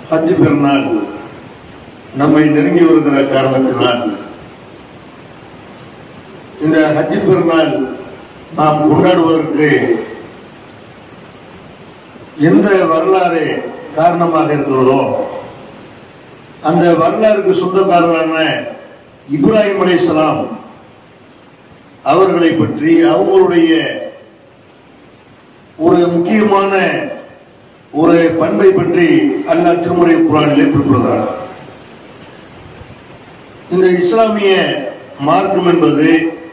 ஹஜ் பெருநாள் நம்மை நெருங்கி வருகிற காரணத்தினால் இந்த ஹஜ் பெருநாள் நாம் கொண்டாடுவதற்கு எந்த வரலாறு காரணமாக இருக்கிறதோ அந்த வரலாறுக்கு சொந்தக்காரரான இப்ராஹிம் அலைஹிஸ்ஸலாம் அவர்களை பற்றி அவங்களுடைய ஒரு முக்கியமான ஒரு பண்பை பற்றி அல்லாஹ் திருமுறை குரானிலே குறிப்பிடுகிறார் இந்த இஸ்லாமிய மார்க்கம் என்பது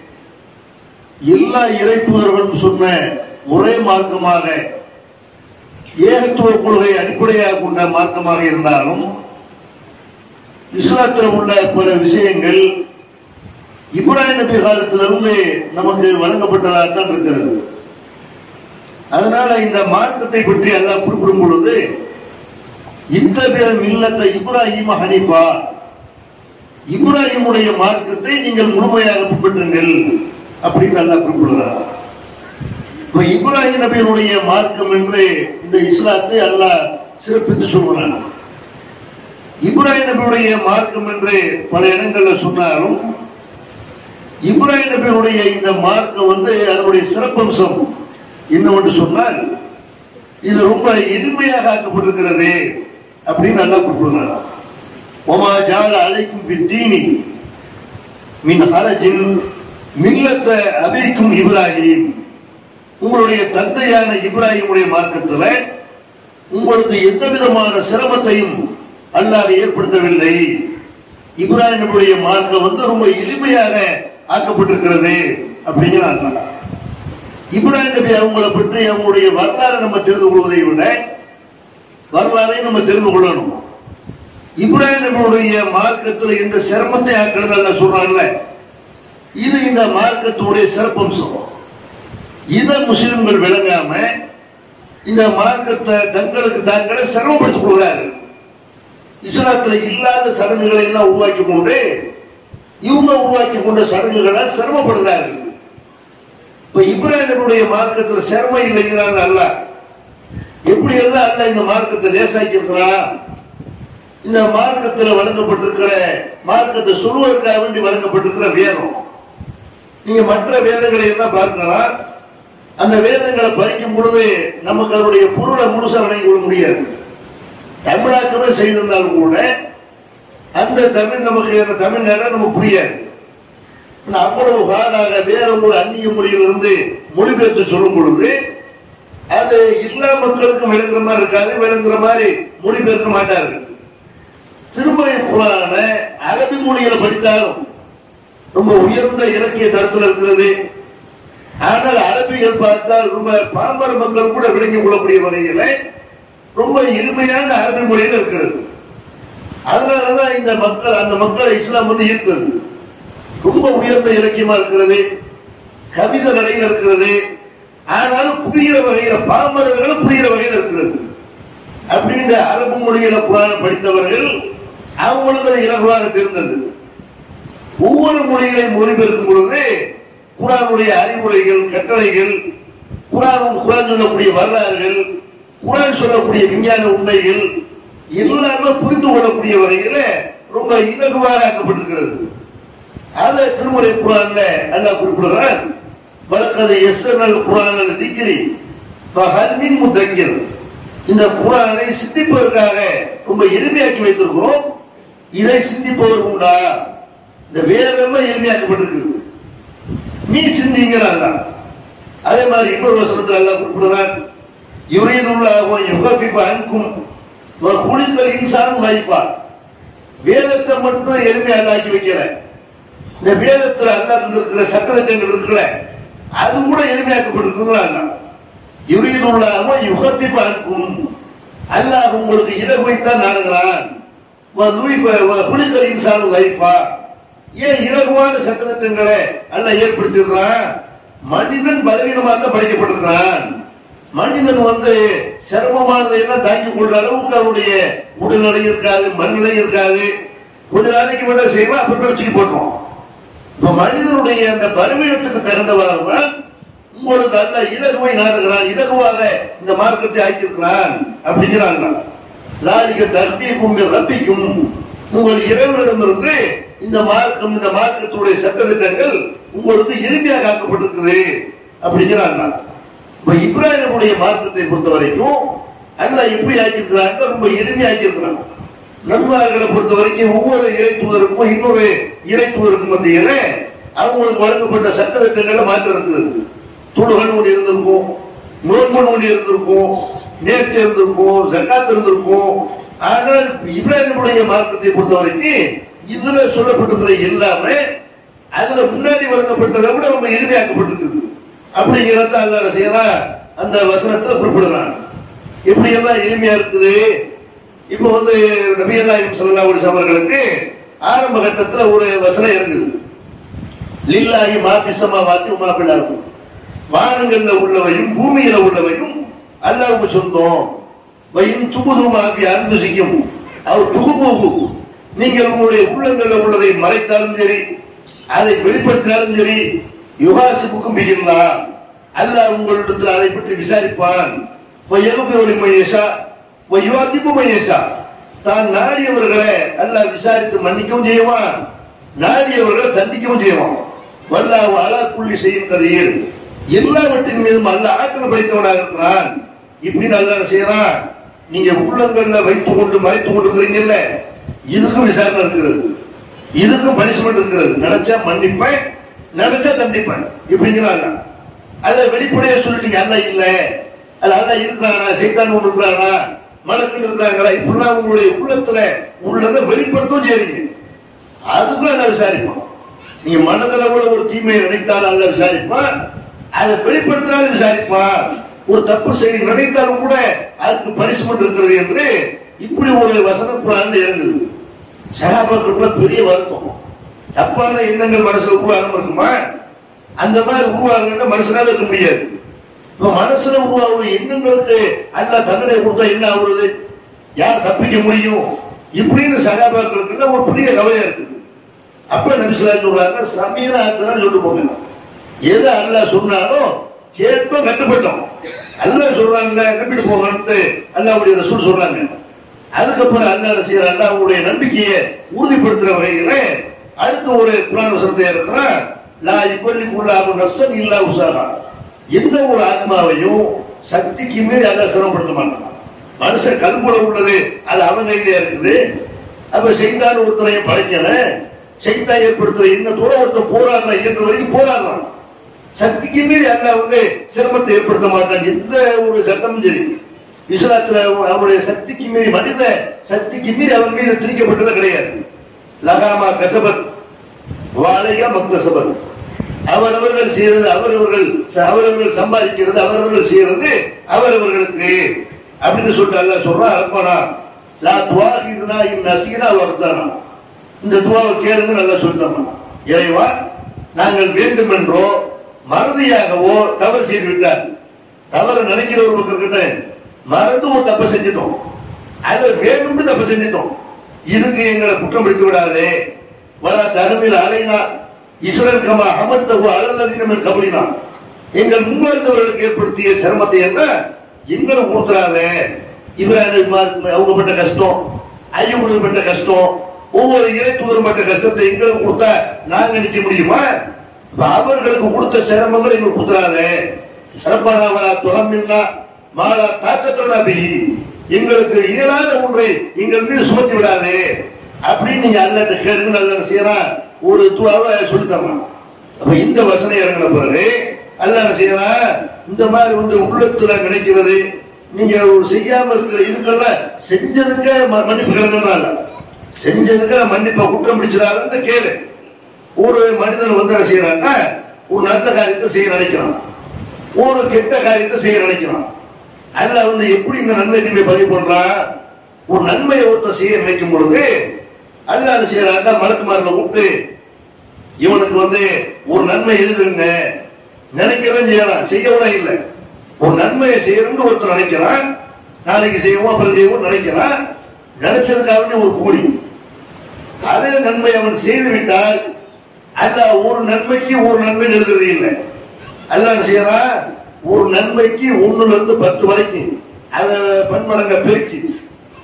எல்லா இறைப்புதர்களும் சொன்ன ஒரே மார்க்கமாக ஏகத்துவ கொள்கை அடிப்படையாக கொண்ட மார்க்கமாக இருந்தாலும் இஸ்லாத்தில் உள்ள பல விஷயங்கள் இப்ராஹிம் நபி காலத்திலிருந்து நமக்கு வழங்கப்பட்டதாக தான் இருக்கிறது அதனால இந்த மார்க்கத்தை பற்றி அல்லாஹ் குறிப்பிடும் பொழுது இத்தகைய மில்லத்தை இப்ராஹிம் ஹனீஃபா இப்ராஹிமுடைய மார்க்கத்தை நீங்கள் முழுமையாக பின்பற்றுங்கள் அப்படின்னு அல்லாஹ் குறிப்பிடுகிறார் இப்ப இப்ராஹிம் நபியினுடைய மார்க்கம் என்று இந்த இஸ்லாத்தை அல்லாஹ் சிறப்பித்து சொல்கிறான் இப்ராஹிம் நபியுடைய மார்க்கம் என்று பல இடங்கள்ல சொன்னாலும் இப்ராஹிம் நபியுடைய இந்த மார்க்கம் வந்து அதனுடைய சிறப்பம்சம் என்னவென்று சொன்னால் இது ரொம்ப எளிமையாக ஆக்கப்பட்டிருக்கிறது அப்படின்னு நல்லா குறிப்பிடுகிறார் ஒமா ஜால அழைக்கும் பித்தீனி மின் ஹரஜின் மில்லத்த அபிக்கும் இப்ராஹிம் உங்களுடைய தந்தையான இப்ராஹிமுடைய மார்க்கத்தில் உங்களுக்கு எந்த விதமான சிரமத்தையும் அல்லாஹ் ஏற்படுத்தவில்லை இப்ராஹிம் நபியுடைய மார்க்கம் வந்து ரொம்ப எளிமையாக ஆக்கப்பட்டிருக்கிறது அப்படிங்கிற அல்லாஹ் இப்ராஹிம் நபி அவங்கள பற்றி அவங்களுடைய வரலாறு நம்ம தெரிந்து கொள்வதை விட வரலாறை நம்ம தெரிந்து கொள்ளணும் இப்ராஹிம் நபியுடைய மார்க்கத்தில் எந்த சிரமத்தை ஆக்கிறது அல்ல சொல்றாங்கல்ல இது இந்த மார்க்கத்தினுடைய சிறப்பம்சம் இதை முஸ்லிம்கள் விளங்காம இந்த மார்க்கத்தை தங்களுக்கு தாங்களே சிரமப்படுத்திக் கொள்கிறார்கள் இஸ்லாத்துல இல்லாத சடங்குகளை எல்லாம் உருவாக்கி கொண்டு இவங்க உருவாக்கி கொண்ட சடங்குகளால் சிரமப்படுகிறார்கள் இப்ப இப்ராஹிமுடைய மார்க்கத்தில் சிரமம் இல்லைங்கிறாங்க அல்ல எப்படி எல்லாம் அல்ல இந்த மார்க்கத்தை லேசாக்கி இருக்கிறான் இந்த மார்க்கத்தில் வழங்கப்பட்டிருக்கிற மார்க்கத்தை சொல்வதற்காக வேண்டி வழங்கப்பட்டிருக்கிற வேதம் நீங்க மற்ற வேதங்களை எல்லாம் பார்க்கலாம் அந்த வேதங்களை படிக்கும் பொழுது நமக்கு அதனுடைய பொருளை முழுசா வழங்கி கொள்ள முடியாது தமிழாக்கமே செய்திருந்தாலும் கூட அந்த தமிழ் நமக்கு அந்த தமிழ் நேரம் நமக்கு புரியாது ஆனா அவ்வளவு ஹார்டாக வேற ஒரு அந்நிய மொழியிலிருந்து மொழிபெயர்த்து சொல்லும் பொழுது அது எல்லா மக்களுக்கும் விளங்குற மாதிரி இருக்காது விளங்குற மாதிரி மொழிபெயர்க்க மாட்டார்கள் திருமலை குரான அரபி மொழியில படித்தாலும் ரொம்ப உயர்ந்த இலக்கிய தரத்தில் இருக்கிறது ஆனால் அரபிகள் பார்த்தால் ரொம்ப பாமர மக்கள் கூட விளங்கிக் கொள்ளக்கூடிய வகையில ரொம்ப எளிமையான அரபி மொழியில் இருக்கிறது அதனாலதான் இந்த மக்கள் அந்த மக்களை இஸ்லாம் வந்து ஈர்த்தது ரொம்ப உயர்ந்த இலக்கியமா இருக்கிறது கவிதை நிலையில் இருக்கிறது ஆனாலும் புரிகிற வகையில பாமரர்களும் புரிகிற வகையில் இருக்கிறது அப்படின்ற அரபு மொழியில குரான படித்தவர்கள் அவங்களுக்கு அது இலகுவாக தெரிந்தது ஒவ்வொரு மொழிகளை மொழிபெயர்க்கும் பொழுது குரானுடைய அறிவுரைகள் கட்டளைகள் குரான் குரான் சொல்லக்கூடிய வரலாறுகள் குரான் சொல்லக்கூடிய விஞ்ஞான உண்மைகள் எல்லாமே புரிந்து கொள்ளக்கூடிய வகையில ரொம்ப இலகுவாக ஆக்கப்பட்டிருக்கிறது அதை திருமுறை குரான்ல அல்லாஹ் குறிப்பிடுகிறான் வழக்கதை எஸ்என்எல் குரான் திக்கிரி ஃபஹல்மின் முத்தங்கிர் இந்த குரானை சிந்திப்பதற்காக ரொம்ப எளிமையாக்கி வைத்திருக்கிறோம் இதை சிந்திப்பவர் உண்டா இந்த வேதம் எளிமையாக்கப்பட்டிருக்கு நீ சிந்திங்கிறாங்க அதே மாதிரி இன்னொரு வசனத்தில் எல்லாம் குறிப்பிடுறான் யுரீதுல்லாஹு யுகஃபிஃப அன்கும் வ குலிகல் இன்சான் லைஃபா வேதத்தை மட்டும் எளிமையாக ஆக்கி வைக்கிற இந்த வேதத்துல அல்லாஹ் இருக்கிற சட்டத்திட்டங்கள் இருக்குல்ல அது கூட எளிமையாக்கப்பட்டிருக்கிறாங்க யுரீதுல்லாஹு யுகஃபிஃப அன்கும் அல்லாஹ் உங்களுக்கு இலகுவைத்தான் நாடுகிறான் வ லுய்ஃப வ குலிகல் இன்சான் லைஃபா ஏன் இலகுவான சட்டத்திட்டங்களை அல்ல ஏற்படுத்தியிருக்கிறான் மனிதன் பலவீனமாக தான் படைக்கப்பட்டிருக்கிறான் மனிதன் வந்து சிரமமானதை எல்லாம் தாங்கிக் கொள்ற அளவுக்கு அவருடைய உடல்நிலை இருக்காது மனநிலை இருக்காது கொஞ்ச நாளைக்கு விட செய்வோம் அப்புறம் வச்சுக்கு போட்டுருவோம் இப்ப மனிதனுடைய அந்த பலவீனத்துக்கு தகுந்தவாறு தான் உங்களுக்கு அல்ல இலகுவை நாடுகிறான் இலகுவாக இந்த மார்க்கத்தை ஆக்கியிருக்கிறான் அப்படிங்கிறாங்க லாலிக தர்பீக்கும் ரப்பிக்கும் உங்கள் இறைவனிடமிருந்து இந்த மார்க்கம் இந்த மார்க்கத்துடைய சட்டத்திட்டங்கள் உங்களுக்கு எளிமையாக ஆக்கப்பட்டிருக்குது அப்படிங்கிறாங்க இப்ப இப்ராஹிமுடைய மார்க்கத்தை பொறுத்த வரைக்கும் அல்லாஹ் எப்படி ஆக்கியிருக்கிறாங்க ரொம்ப எளிமையாக்கி இருக்கிறாங்க நன்மார்களை பொறுத்த வரைக்கும் ஒவ்வொரு இறை தூதருக்கும் இன்னொரு இறை தூதருக்கும் மத்தியில அவங்களுக்கு வழங்கப்பட்ட சட்ட திட்டங்கள்ல மாற்றம் இருக்குது தொழுகன் ஒன்று இருந்திருக்கும் நோன்பன் ஒன்று இருந்திருக்கும் நேர்ச்சி இருந்திருக்கும் ஜக்காத் இருந்திருக்கும் ஆனால் இப்ராஹிமுடைய மார்க்கத்தை பொறுத்த வரைக்கும் இதுல சொல்லப்பட்டிருக்கிற எல்லாமே அதுல முன்னாடி வழங்கப்பட்டதை விட ரொம்ப எளிமையாக்கப்பட்டிருக்குது அப்படிங்கிறத அல்ல செய்யலாம் அந்த வசனத்துல குறிப்பிடுறான் எப்படி எல்லாம் எளிமையா இருக்குது இப்போ வந்து நபியல்லாஹிம் ஸல்லல்லாஹு அலைஹி வஸல்லம் அவர்களுக்கு ஆரம்ப கட்டத்துல ஒரு வசனம் இருக்குது லில்லாஹி மா ஃபிஸ் ஸமாவாத்தி வ மா ஃபில் அர்த் வானங்கள்ல உள்ளவையும் பூமியில உள்ளவையும் அல்லாஹ்வுக்கு சொந்தம் வயின் துபுது மா ஃபி அன்ஃபுசிக்கும் அவர் துகுபோகு நீங்கள் உங்களுடைய உள்ளங்கள்ல உள்ளதை மறைத்தாலும் சரி அதை வெளிப்படுத்தினாலும் சரி யுகாசிப்புக்கும் பிகில்லா அல்லாஹ் உங்களிடத்தில் அதை பற்றி விசாரிப்பான் ஃபயகுபிரு மையஷா வயுவாதிப்பு மையஷா தான் நாடியவர்களை அல்லாஹ் விசாரித்து மன்னிக்கவும் செய்வான் நாடியவர்களை தண்டிக்கவும் செய்வான் வல்லாஹ் அலா குள்ளி செய்யும் கதையில் எல்லாவற்றின் மீதும் அல்லாஹ் ஆற்றல் படைத்தவனாக இருக்கிறான் இப்படின்னு அல்லாஹ் செய்யறான் நீங்க உள்ளங்கள்ல வைத்துக் கொண்டு மறைத்துக் கொண்டு இருக்கிறீங்கல்ல இதுக்கும் விசாரணை இருக்கிறது இதுக்கும் பனிஷ்மெண்ட் இருக்கிறது நினைச்சா மன்னிப்பேன் நினைச்சா தண்டிப்பேன் இப்படிங்கிறாங்க அத வெளிப்படையா சொல்லிட்டீங்க அல்ல இல்ல அது அல்ல இருக்கிறானா சைத்தான் ஒண்ணு இருக்கிறானா மலக்கள் இருக்கிறாங்களா இப்படிலாம் உங்களுடைய உள்ளத்துல உள்ளதை வெளிப்படுத்தவும் செய்றீங்க அதுக்கும் அல்ல விசாரிப்போம் நீங்க மனதளவுல ஒரு தீமையை நினைத்தால் அல்ல விசாரிப்பான் அதை வெளிப்படுத்தினாலும் விசாரிப்பான் ஒரு தப்பு செய்ய நினைத்தாலும் கூட அதுக்கு பனிஷ்மெண்ட் இருக்கிறது என்று இப்படி ஒரு வசன குரான் இறங்குது சகாபாக்களுக்குள்ள பெரிய வருத்தம் தப்பான எண்ணங்கள் மனசுல உருவாகாம இருக்குமா அந்த மாதிரி உருவாகுற மனுஷனால இருக்க முடியாது இப்ப மனசுல உருவாகுற எண்ணங்களுக்கு அல்ல தண்டனை கொடுத்தா என்ன ஆகுறது யார் தப்பிக்க முடியும் இப்படின்னு சகாபாக்களுக்கு ஒரு பெரிய கவலையா இருக்குது அப்ப நபிசுல்லா சொல்றாங்க சமீர ஆத்தான் சொல்லிட்டு போங்க எது அல்லாஹ் சொன்னாலும் கேட்டோம் கட்டுப்பட்டோம் அல்லாஹ் சொல்றாங்கல்ல கட்டிட்டு போங்கன்ட்டு அல்லாஹ்வுடைய ரசூல் சொல்றாங்க அதுக்கப்புறம் அல்லாஹ் என்ன செய்யறாங்க அவங்களுடைய நம்பிக்கையை உறுதிப்படுத்துற வகையில அடுத்த ஒரு குரான் வசனத்தை இருக்கிறான் லா இப்பள்ளி குள்ளாபு நப்சன் இல்லா உசாகா எந்த ஒரு ஆத்மாவையும் சக்திக்கு மீறி அல்லாஹ் சிரமப்படுத்த மாட்டான் மனுஷன் கல்புல உள்ளது அது அவன் கையில இருக்குது அப்ப செய்தான் ஒருத்தரை படைக்கல செய்தா ஏற்படுத்துற எண்ணத்தோட ஒருத்தர் போராடுறான் இயன்ற வரைக்கும் போராடுறான் சக்திக்கு மீறி அல்லாஹ் வந்து சிரமத்தை ஏற்படுத்த மாட்டான் எந்த ஒரு சட்டமும் சரி இஸ்லாத்துல அவனுடைய சக்திக்கு மீறி மனித சக்திக்கு மீறி அவன் மீது திணிக்கப்பட்டது கிடையாது லகாமா கசபத் வாழையா மக்தசபத் அவரவர்கள் செய்யறது அவரவர்கள் அவரவர்கள் சம்பாதிக்கிறது அவரவர்கள் செய்யறது அவரவர்களுக்கு அப்படின்னு சொல்லிட்டு அல்லாஹ் சொல்றான் அர்ப்பணா லா துவாகிதுனா இன் நசீனா வர்த்தானா இந்த துவாவை கேளுங்க நல்லா சொல்லித்தரணும் இறைவா நாங்கள் வேண்டும் என்றோ மறதியாகவோ தவறு செய்து விட்டார் தவறு நினைக்கிற ஒரு பக்கம் கிட்ட மறந்து ஒரு தப்பு செஞ்சிட்டோம் அதை வேணும்னு தப்பு செஞ்சிட்டோம் இதுக்கு எங்களை குற்றம் பிடித்து விடாதே வர தகமில் அலைனா இஸ்ரேல் கமா அமர்த்தகு அழல்லதீனம் கபலினா எங்கள் முன்வந்தவர்களுக்கு ஏற்படுத்திய சிரமத்தை என்ன எங்களை கொடுத்துறாத இப்ராஹிம் அவங்க பட்ட கஷ்டம் ஐயங்களுக்கு பட்ட கஷ்டம் ஒவ்வொரு இறை தூதரும் பட்ட கஷ்டத்தை எங்களுக்கு கொடுத்தா நாங்க நிக்க முடியுமா அப்ப அவர்களுக்கு கொடுத்த சிரமங்கள் எங்களுக்கு கொடுத்துறாத ரப்பனாவலா துகமில்லா மாலா தாக்கத்தோட பிஹி எங்களுக்கு இயலாத ஒன்றை எங்கள் மீது சுமத்தி விடாதே அப்படின்னு நீங்க அல்லாட்ட கேளுங்க அல்ல செய்யறான் ஒரு துவாவை சொல்லி தரலாம் அப்ப இந்த வசனம் இறங்கின பிறகு அல்ல என்ன செய்யறான் இந்த மாதிரி வந்து உள்ளத்துல நினைக்கிறது நீங்க ஒரு செய்யாம இருக்கிற இதுக்கெல்லாம் செஞ்சதுக்கு ம- மன்னிப்பு கேளுங்கன்றாங்க செஞ்சதுக்கு மன்னிப்பை குற்றம் பிடிச்சிடாதுன்னு கேளு ஒரு மனிதன் வந்து என்ன செய்யறான்னா ஒரு நல்ல காரியத்தை செய்ய நினைக்கிறான் ஒரு கெட்ட காரியத்தை செய்ய நினைக்கிறான் அதுல வந்து எப்படி இந்த நன்மை தீமை பதிவு பண்றான் ஒரு நன்மையை ஒருத்தர் செய்ய நினைக்கும் பொழுது அல்ல என்ன செய்யறாங்க மலக்குமாரில் விட்டு இவனுக்கு வந்து ஒரு நன்மை எழுதுங்க நினைக்கிறதும் செய்யலாம் செய்யவும் இல்லை ஒரு நன்மையை செய்யணும்னு ஒருத்தர் நினைக்கிறான் நாளைக்கு செய்வோம் அப்புறம் செய்வோம் நினைக்கிறான் நினைச்சதுக்காக வேண்டி ஒரு கூலி அதே நன்மை அவன் செய்து விட்டால் அல்லாஹ் ஒரு நன்மைக்கு ஒரு நன்மை எழுதுறது இல்லை அல்லாஹ் என்ன செய்யறான் ஒரு நன்மைக்கு ஒண்ணுல இருந்து பத்து வரைக்கும் அதை பன்மடங்க பெருக்கி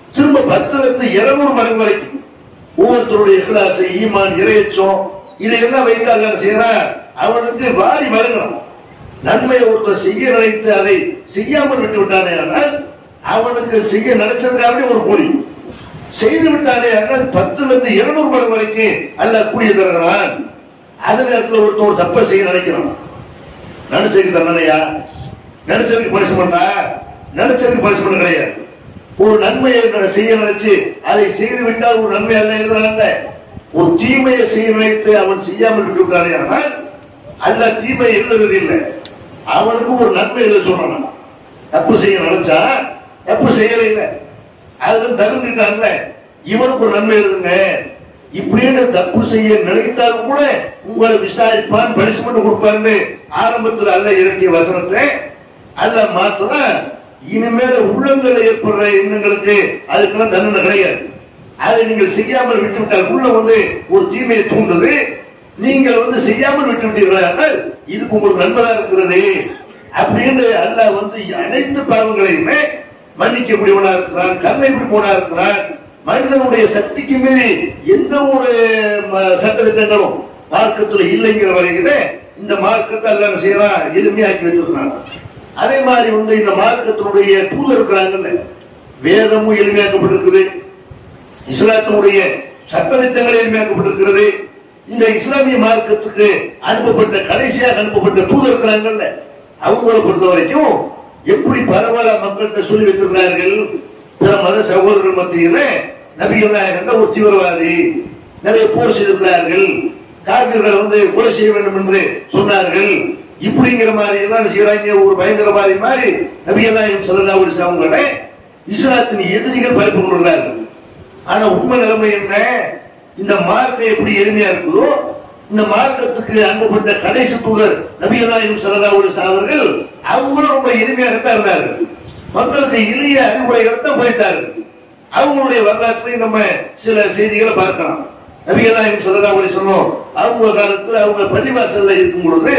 திரும்ப பத்துல இருந்து இருநூறு மடங்கு வரைக்கும் ஒவ்வொருத்தருடைய இஹ்லாஸ் ஈமான் இறையச்சம் இதையெல்லாம் வைத்து அல்ல என்ன செய்யறான் அவனுக்கு வாரி வழங்கணும் நன்மையை ஒருத்தர் செய்ய நினைத்து அதை செய்யாமல் விட்டு விட்டானே ஆனால் அவனுக்கு செய்ய நினைச்சதுக்காகவே ஒரு கூலி செய்து விட்டானே ஆனால் பத்துல இருந்து இருநூறு மடங்கு வரைக்கும் அல்ல கூலியை தருகிறான் அது நேரத்தில் ஒருத்தன் ஒரு தப்பை செய்ய நினைக்கிறான் நினைச்சதுக்கு தண்டனையா நினைச்சதுக்கு பனிஷ்மெண்டா நினைச்சதுக்கு பனிஷ்மெண்ட் கிடையாது ஒரு நன்மையை ந- செய்ய நினைச்சு அதை செய்து விட்டால் ஒரு நன்மை அல்ல எழுதுறாங்க ஒரு தீமையை செய்ய நினைத்து அவன் செய்யாமல் விட்டு விட்டானே ஆனால் அல்ல தீமை எழுதுறது இல்லை அவனுக்கு ஒரு நன்மை எழுத சொல்றான் தப்பு செய்ய நினைச்சா தப்பு செய்யல இல்லை அதுல தகுந்துட்டான்ல இவனுக்கு ஒரு நன்மை எழுதுங்க இப்படின்னு தப்பு செய்ய நினைத்தாலும் கூட உங்களை விசாரிப்பான் பனிஷ்மெண்ட் கொடுப்பான்னு ஆரம்பத்தில் அல்ல இறக்கிய வசனத்தை அல்ல மாத்திரம் இனிமேல உள்ளங்கள் ஏற்படுற எண்ணங்களுக்கு அதுக்கெல்லாம் தண்டனை கிடையாது அதை நீங்கள் செய்யாமல் விட்டு விட்டால் உள்ள வந்து ஒரு தீமையை தூண்டுது நீங்கள் வந்து செய்யாமல் விட்டு விட்டீர்கள் இதுக்கு உங்களுக்கு நண்பதா இருக்கிறது அப்படின்னு அல்லாஹ் வந்து அனைத்து பாவங்களையுமே மன்னிக்கக்கூடியவனா இருக்கிறான் கருணை புரிபவனா இருக்கிறான் மனிதனுடைய சக்திக்கு மீறி எந்த ஒரு ம- சட்டத்திட்டங்களும் மார்க்கத்துல இல்லைங்கிற வரையில இந்த மார்க்கத்தை அல்ல என்ன செய்யறான் எளிமையாக்கி வச்சிருக்கிறான் அதே மாதிரி வந்து இந்த மார்க்கத்தினுடைய தூதர் இருக்கிறாங்கல்ல வேதமும் எளிமையாக்கப்பட்டிருக்குது இஸ்லாத்தினுடைய சட்டத்திட்டங்கள் எளிமையாக்கப்பட்டிருக்கிறது இந்த இஸ்லாமிய மார்க்கத்துக்கு அனுப்பப்பட்ட கடைசியாக அனுப்பப்பட்ட தூதர் இருக்கிறாங்கல்ல அவங்கள பொறுத்த வரைக்கும் எப்படி பரவலா மக்கள்கிட்ட சொல்லி வைத்திருக்கிறார்கள் பிற மத சகோதரர்கள் மத்தியில நபிகள் என்ற ஒரு தீவிரவாதி நிறைய போர் செய்திருக்கிறார்கள் காவிர்களை வந்து கொலை செய்ய வேண்டும் என்று சொன்னார்கள் இப்படிங்கிற மாதிரி எல்லாம் என்ன செய்யறாங்க ஒரு பயங்கரவாதி மாதிரி நபிகள் சொல்லலாம் ஒரு அவங்களை இஸ்லாத்தின் எதிரிகள் பரப்பி கொண்டுள்ளார்கள் ஆனா உண்மை நிலைமை என்ன இந்த மார்க்கம் எப்படி எளிமையா இருக்குதோ இந்த மார்க்கத்துக்கு அனுப்பப்பட்ட கடைசி தூதர் நபிகளாயும் சரதாவுடைய அவர்கள் அவங்களும் ரொம்ப எளிமையாகத்தான் இருந்தார்கள் மக்களுக்கு எளிய அறிவுரைகளை தான் போய்த்தார்கள் அவங்களுடைய வரலாற்றை நம்ம சில செய்திகளை பார்க்கலாம் நபிகளாயும் சரதாவுடைய சொன்னோம் அவங்க காலத்துல அவங்க பள்ளிவாசல்ல இருக்கும் பொழுது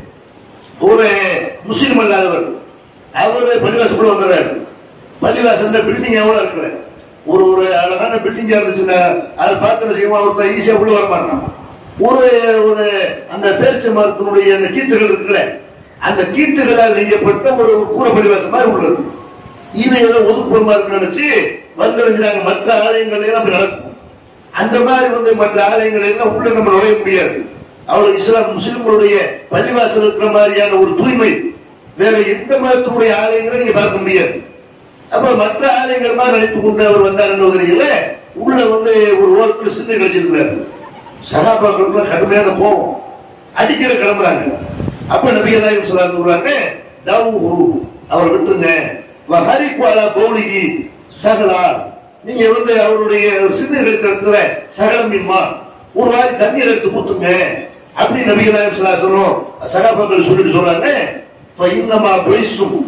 ஒரு முஸ்லிம் அல்லாதவர் அவரு பள்ளிவாசல் வந்துடுறாரு பள்ளிவாசல் பில்டிங் எவ்வளவு இருக்குல்ல ஒரு ஒரு அழகான பில்டிங் இருந்துச்சுன்னா அதை பார்த்து செய்வோம் ஒருத்தர் ஈஸியா உள்ள வர மாட்டான் ஒரு ஒரு அந்த பேரிச்ச மரத்தினுடைய அந்த கீத்துகள் இருக்குல்ல அந்த கீத்துகளால் நெய்யப்பட்ட ஒரு ஒரு கூரை பள்ளிவாசல் மாதிரி உள்ளது இது ஏதோ ஒதுக்குப்புறமா இருக்குன்னு நினைச்சு வந்துருந்தாங்க மற்ற ஆலயங்கள் எல்லாம் அப்படி நடக்கும் அந்த மாதிரி வந்து மற்ற ஆலயங்கள் எல்லாம் உள்ள நம்ம நுழைய முடியாது அவ்வளவு இஸ்லாம் முஸ்லிம்களுடைய பள்ளிவாசல் இருக்கிற மாதிரியான ஒரு தூய்மை வேற எந்த மதத்தினுடைய ஆலயங்களை நீங்க பார்க்க முடியாது அப்ப மற்ற ஆலயங்கள் மாதிரி நினைத்து கொண்டு அவர் வந்தார் வகையில உள்ள வந்து ஒரு ஓரத்தில் சின்ன கழிச்சிருக்கிறார் சகாபாக்களுக்குள்ள கடுமையான கோபம் அடிக்கிற கிளம்புறாங்க அப்ப நபிகளாயும் சொல்றாங்க தவு அவர் விட்டுருங்க வஹரி குவாலா பௌலிகி சகலா நீங்க வந்து அவருடைய சின்ன இடத்துல சகலம் மீன்மா ஒரு வாரி தண்ணீர் எடுத்து ஊத்துங்க அப்படி நபிகளாயும் சொன்னோம் சகாபாக்கள் சொல்லிட்டு சொல்றாங்க இன்னமா பொய்சும்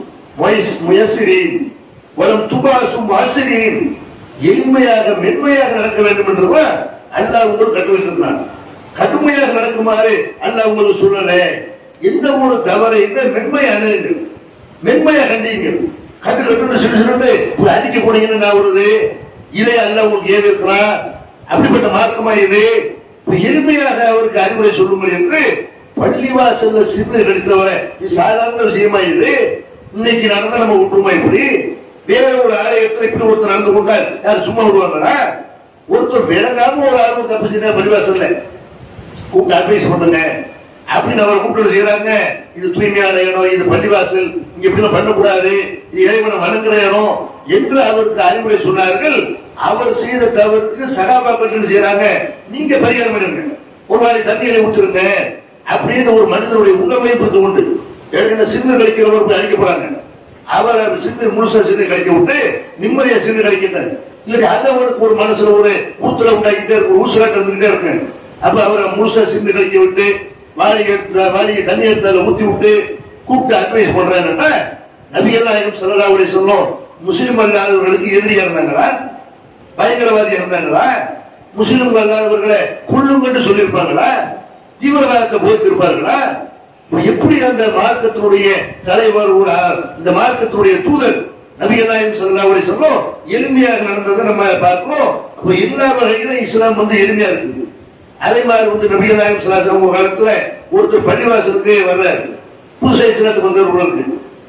முயசிரின் வலம் துபாசும் ஆசிரியன் எளிமையாக மென்மையாக நடக்க வேண்டும் என்றுதான் அல்லாஹ் உங்களுக்கு கட்டளையிட்டிருக்கிறான் கடுமையாக நடக்குமாறு அல்லாஹ் உங்களுக்கு சொல்லல எந்த ஒரு தவறை மென்மையானது மென்மையா கண்டீங்கள் கட்டு கட்டு சிறு சிறு ஒரு அடிக்க போனீங்கன்னு நான் வருது இதை அல்ல உங்களுக்கு ஏவி இருக்கிறான் அப்படிப்பட்ட மார்க்கமா இது இப்ப எளிமையாக அவருக்கு அறிவுரை சொல்லுங்கள் என்று பள்ளிவாசல்ல சிறு எடுத்தவரை இது சாதாரண விஷயமா இது இன்னைக்கு நடந்தா நம்ம விட்டுருமா இப்படி வேற ஒரு ஆலயத்தில் இப்படி ஒருத்தர் நடந்து கொண்டால் யார் சும்மா விடுவாங்களா ஒருத்தர் விளங்காம ஒரு ஆர்வம் தப்பு செய்ய பள்ளிவாசல்ல கூப்பிட்டு அட்வைஸ் பண்ணுங்க அப்படின்னு அவர் கூப்பிட்டு செய்யறாங்க இது தூய்மையான இடம் இது பள்ளிவாசல் இங்க இப்படி பண்ணக்கூடாது இது இறைவனை வணங்குற இடம் என்று அவருக்கு அறிவுரை சொன்னார்கள் அவர் செய்த தவறுக்கு சகாபாக்கள் செய்யறாங்க நீங்க பரிகாரம் பண்ணுங்க ஒரு வாரி தண்ணியில ஊத்துருங்க அப்படின்னு ஒரு மனிதனுடைய உள்ளமை புரிந்து கொண்டு ஏற்கனவே சின்ன கழிக்கிறவர் போய் அடிக்க போறாங்க அவரை சின்ன முழுசா சின்ன கழிக்க விட்டு நிம்மதியா சின்ன கழிக்கிட்டார் இல்லாட்டி அதை அவனுக்கு ஒரு மனசுல ஒரு ஊத்துல உண்டாக்கிட்டே இருக்கு ஒரு ஊசுலாட்டம் இருந்துகிட்டே இருக்கு அப்ப அவரை முழுசா சின்ன கழிக்க விட்டு வாளி எடுத்த வாளியை தண்ணி எடுத்து அதில் ஊத்தி விட்டு கூப்பிட்டு அட்வைஸ் பண்றாங்கன்னா நபிகள் நாயகம் சல்லாவுடைய சொல்லும் முஸ்லிம் அல்லாதவர்களுக்கு எதிரியா இருந்தாங்களா பயங்கரவாதியா இருந்தாங்களா முஸ்லிம் அல்லாதவர்களை கொள்ளுங்கன்னு சொல்லியிருப்பாங்களா தீவிரவாதத்தை போதித்திருப்பார்களா இப்ப எப்படி அந்த மார்க்கத்தினுடைய தலைவர் ஒரு ஆ- இந்த மார்க்கத்தினுடைய தூதர் நபிகளாயும் சல்லாவுடைய சொல்லும் எளிமையாக நடந்ததை நம்ம பார்க்கிறோம் அப்ப எல்லா வகையிலும் இஸ்லாம் வந்து எளிமையா இருக்குது அதே மாதிரி வந்து நபிகளாயும் சல்லாசம் அவங்க காலத்துல ஒருத்தர் பள்ளிவாசலுக்கு வர்றாரு புதுசா இஸ்லாத்துக்கு வந்தவர்களுக்கு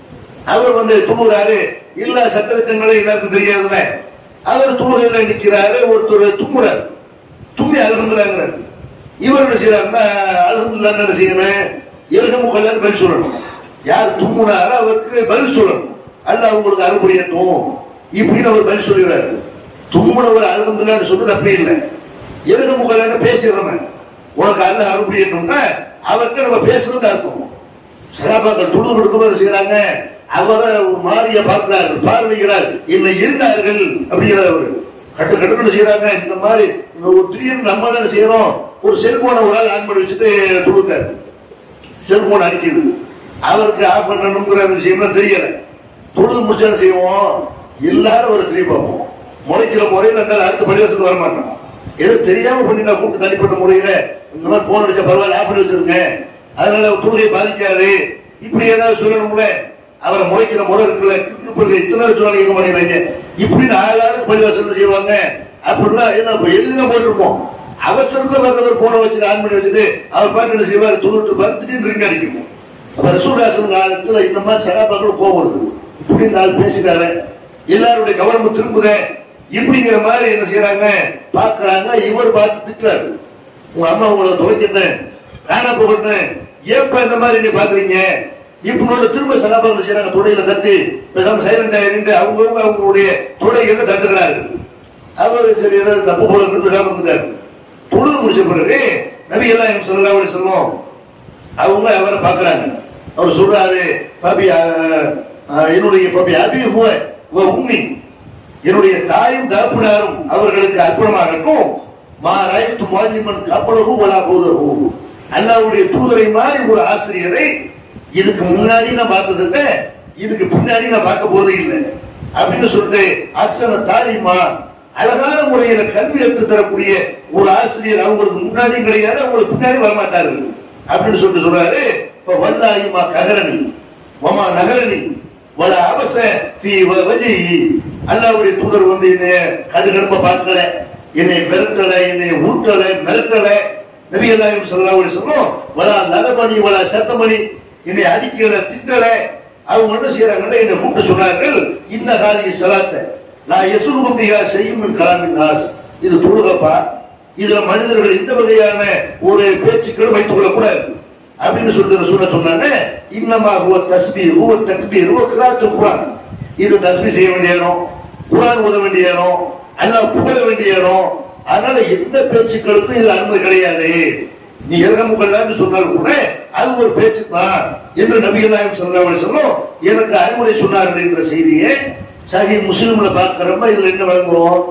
அவர் வந்து துணுறாரு எல்லா சட்டத்திட்டங்களும் எல்லாருக்கும் தெரியாதுல்ல அவர் துணுகையில நிக்கிறாரு ஒருத்தர் தும்முறாரு தும்மி அலகம்லாங்கிறார் இவர் என்ன செய்யறாருன்னா அலகம்லா என்ன செய்யணும் இறகமு கல்யாணம் பதில் சொல்லணும் யார் தும்முனாரோ அவருக்கு பதில் சொல்லணும் அல்ல அவங்களுக்கு அறுபடியட்டும் இப்படின்னு அவர் பதில் சொல்லுகிறாரு தும்முனவர் அலகம்லான்னு சொல்றது அப்படி இல்லை இறகமு கல்யாணம் பேசிடுறவன் உனக்கு அல்ல அறுபடியட்டும்னா அவர்கிட்ட நம்ம பேசுறது அர்த்தம் சகாபாக்கள் துண்டு கொடுக்கும்போது செய்யறாங்க அவரை ஒரு மாறிய பார்க்கிறார்கள் பார்வைகிறார் என்னை இருந்தார்கள் அப்படிங்கிறார் அவரு கட்டு கட்டுன்னு செய்யறாங்க இந்த மாதிரி இந்த ஒரு திடீர்னு நம்ம என்ன செய்யறோம் ஒரு செல்போனை ஒரு ஆள் ஆன் பண்ணி வச்சுட்டு துடுக்காரு செல்போன் அடிக்குது அவருக்கு ஆஃப் பண்ணணுங்கிற அந்த விஷயம்லாம் தெரியல தொழுது முடிச்சா என்ன செய்வோம் எல்லாரும் ஒரு திரும்பி பார்ப்போம் முளைக்கிற முறையில் அந்த அடுத்த பள்ளிவாசத்துக்கு வர மாட்டோம் ஏதோ தெரியாம பண்ணிட்டா கூப்பிட்டு தனிப்பட்ட முறையில இந்த மாதிரி போன் அடிச்சா பரவாயில்ல ஆஃப் பண்ணி வச்சிருங்க அதனால தொழுகை பாதிக்காது இப்படி ஏதாவது சொல்லணும்ல அவரை முளைக்கிற முறை இருக்குல்ல கிறுக்கு பிள்ளை இத்தனை சொன்னாலும் கேட்க மாட்டேங்கிறாங்க இப்படின்னு ஆளாளு பள்ளிவாசல் செய்வாங்க அப்படிலாம் என்ன இப்ப எழுதின போட்டிருப்போம் அவசரத்துல வர்றவர் போனை வச்சுட்டு ஆன் பண்ணி வச்சுட்டு அவர் பாட்டு என்ன செய்வார் தொண்ணூத்தி பாரு திடீர்னு ரிங் அடிக்கும் அப்ப ரசூலாசன் காலத்துல இந்த மாதிரி சகாபாக்கள் கோவம் வருது இப்படி நாள் பேசிட்டாரு எல்லாருடைய கவனமும் திரும்புதே இப்படிங்கிற மாதிரி என்ன செய்யறாங்க பாக்குறாங்க இவர் பார்த்து திட்டுறாரு உங்க அம்மா உங்களை தொலைக்கிட்டேன் காணா போகட்டேன் ஏப்ப இந்த மாதிரி நீ பாக்குறீங்க இப்பனோட திரும்ப சகாபாக்கள் செய்யறாங்க தொடையில தட்டி பேசாம சைலண்ட் ஆயிருந்து அவங்கவுங்க அவங்களுடைய தொடைகளை தட்டுகிறார்கள் அவர் சரி ஏதாவது தப்பு போல இருக்கு பேசாம இருந்தாரு தொழுது முடிச்ச பிறகு நபி எல்லாம் சொல்லலாம் அப்படி சொல்லுவோம் அவங்க அவரை பார்க்கறாங்க அவர் சொல்றாரு ஃபபி அஹ், அஹ், என்னுடைய ஃபபி அபி ஹுவ வ உம்மி என்னுடைய தாயும் தகப்பனாரும் அவர்களுக்கு அர்ப்பணமாகட்டும் மா ராய்த்து மாலிமன் கப்பலகு வலா போதகு அல்லாவுடைய தூதரை மாதிரி ஒரு ஆசிரியரை இதுக்கு முன்னாடி நான் பார்த்தது இல்ல இதுக்கு பின்னாடி நான் பார்க்க போறது இல்லை அப்படின்னு சொல்லிட்டு அக்சன தாலிமா அழகான முறையில கல்வி கற்றுத் தரக்கூடிய ஒரு ஆசிரியர் அவங்களுக்கு முன்னாடி கிடையாது அவங்களுக்கு பின்னாடி வரமாட்டார்கள் அப்படின்னு சொல்லிட்டு சொல்றாரு "ஃப வல்லாஹிமா ககரணி வமா நகரணி வல அவச ஃபீ வ- வஜிஹி அல்லாஹ்வுடைய தூதர் வந்து என்னை கடுகடுப்ப பார்க்கல என்னை விரட்டல என்னை ஊட்டல மிரட்டல நபி அல்லாஹ் ஸல்லல்லாஹு அலைஹி வஸல்லம் வலா லலபனி வலா சத்தமணி என்னை அடிக்கல திட்டல அவங்க என்ன செய்யறாங்கன்னா என்னை கூப்பிட்டு சொன்னார்கள் இந்த காலிய சலாத்தை நான் எசுலுபியா செய்யும் கலாமின் நாஸ் இது தொழுகப்பா இதுல மனிதர்கள் இந்த வகையான ஒரு பேச்சுக்கள் வைத்துக் கொள்ளக்கூடாது அப்படின்னு சொல்லிட்டு சொல்ல சொன்னாங்க இன்னமா ஹுவ தஸ்பி ஹுவ தக்பீர் ஹுவ கிராத்து குரான் இது தஸ்பி செய்ய வேண்டிய இடம் குரான் ஓத வேண்டிய இடம் அல்லாஹ் புகழ வேண்டிய இடம் அதனால எந்த பேச்சுக்களுக்கும் இது அனுமதி கிடையாது நீ இறகமுகல்லான்னு சொன்னாலும் கூட அது ஒரு பேச்சு தான் என்று நபிகளாயம் சொல்லி சொல்லும் எனக்கு அறிவுரை சொன்னார்கள் என்ற செய்தியை சஹி முஸ்லிம்ல பார்க்கிறப்ப இதுல என்ன வழங்குறோம்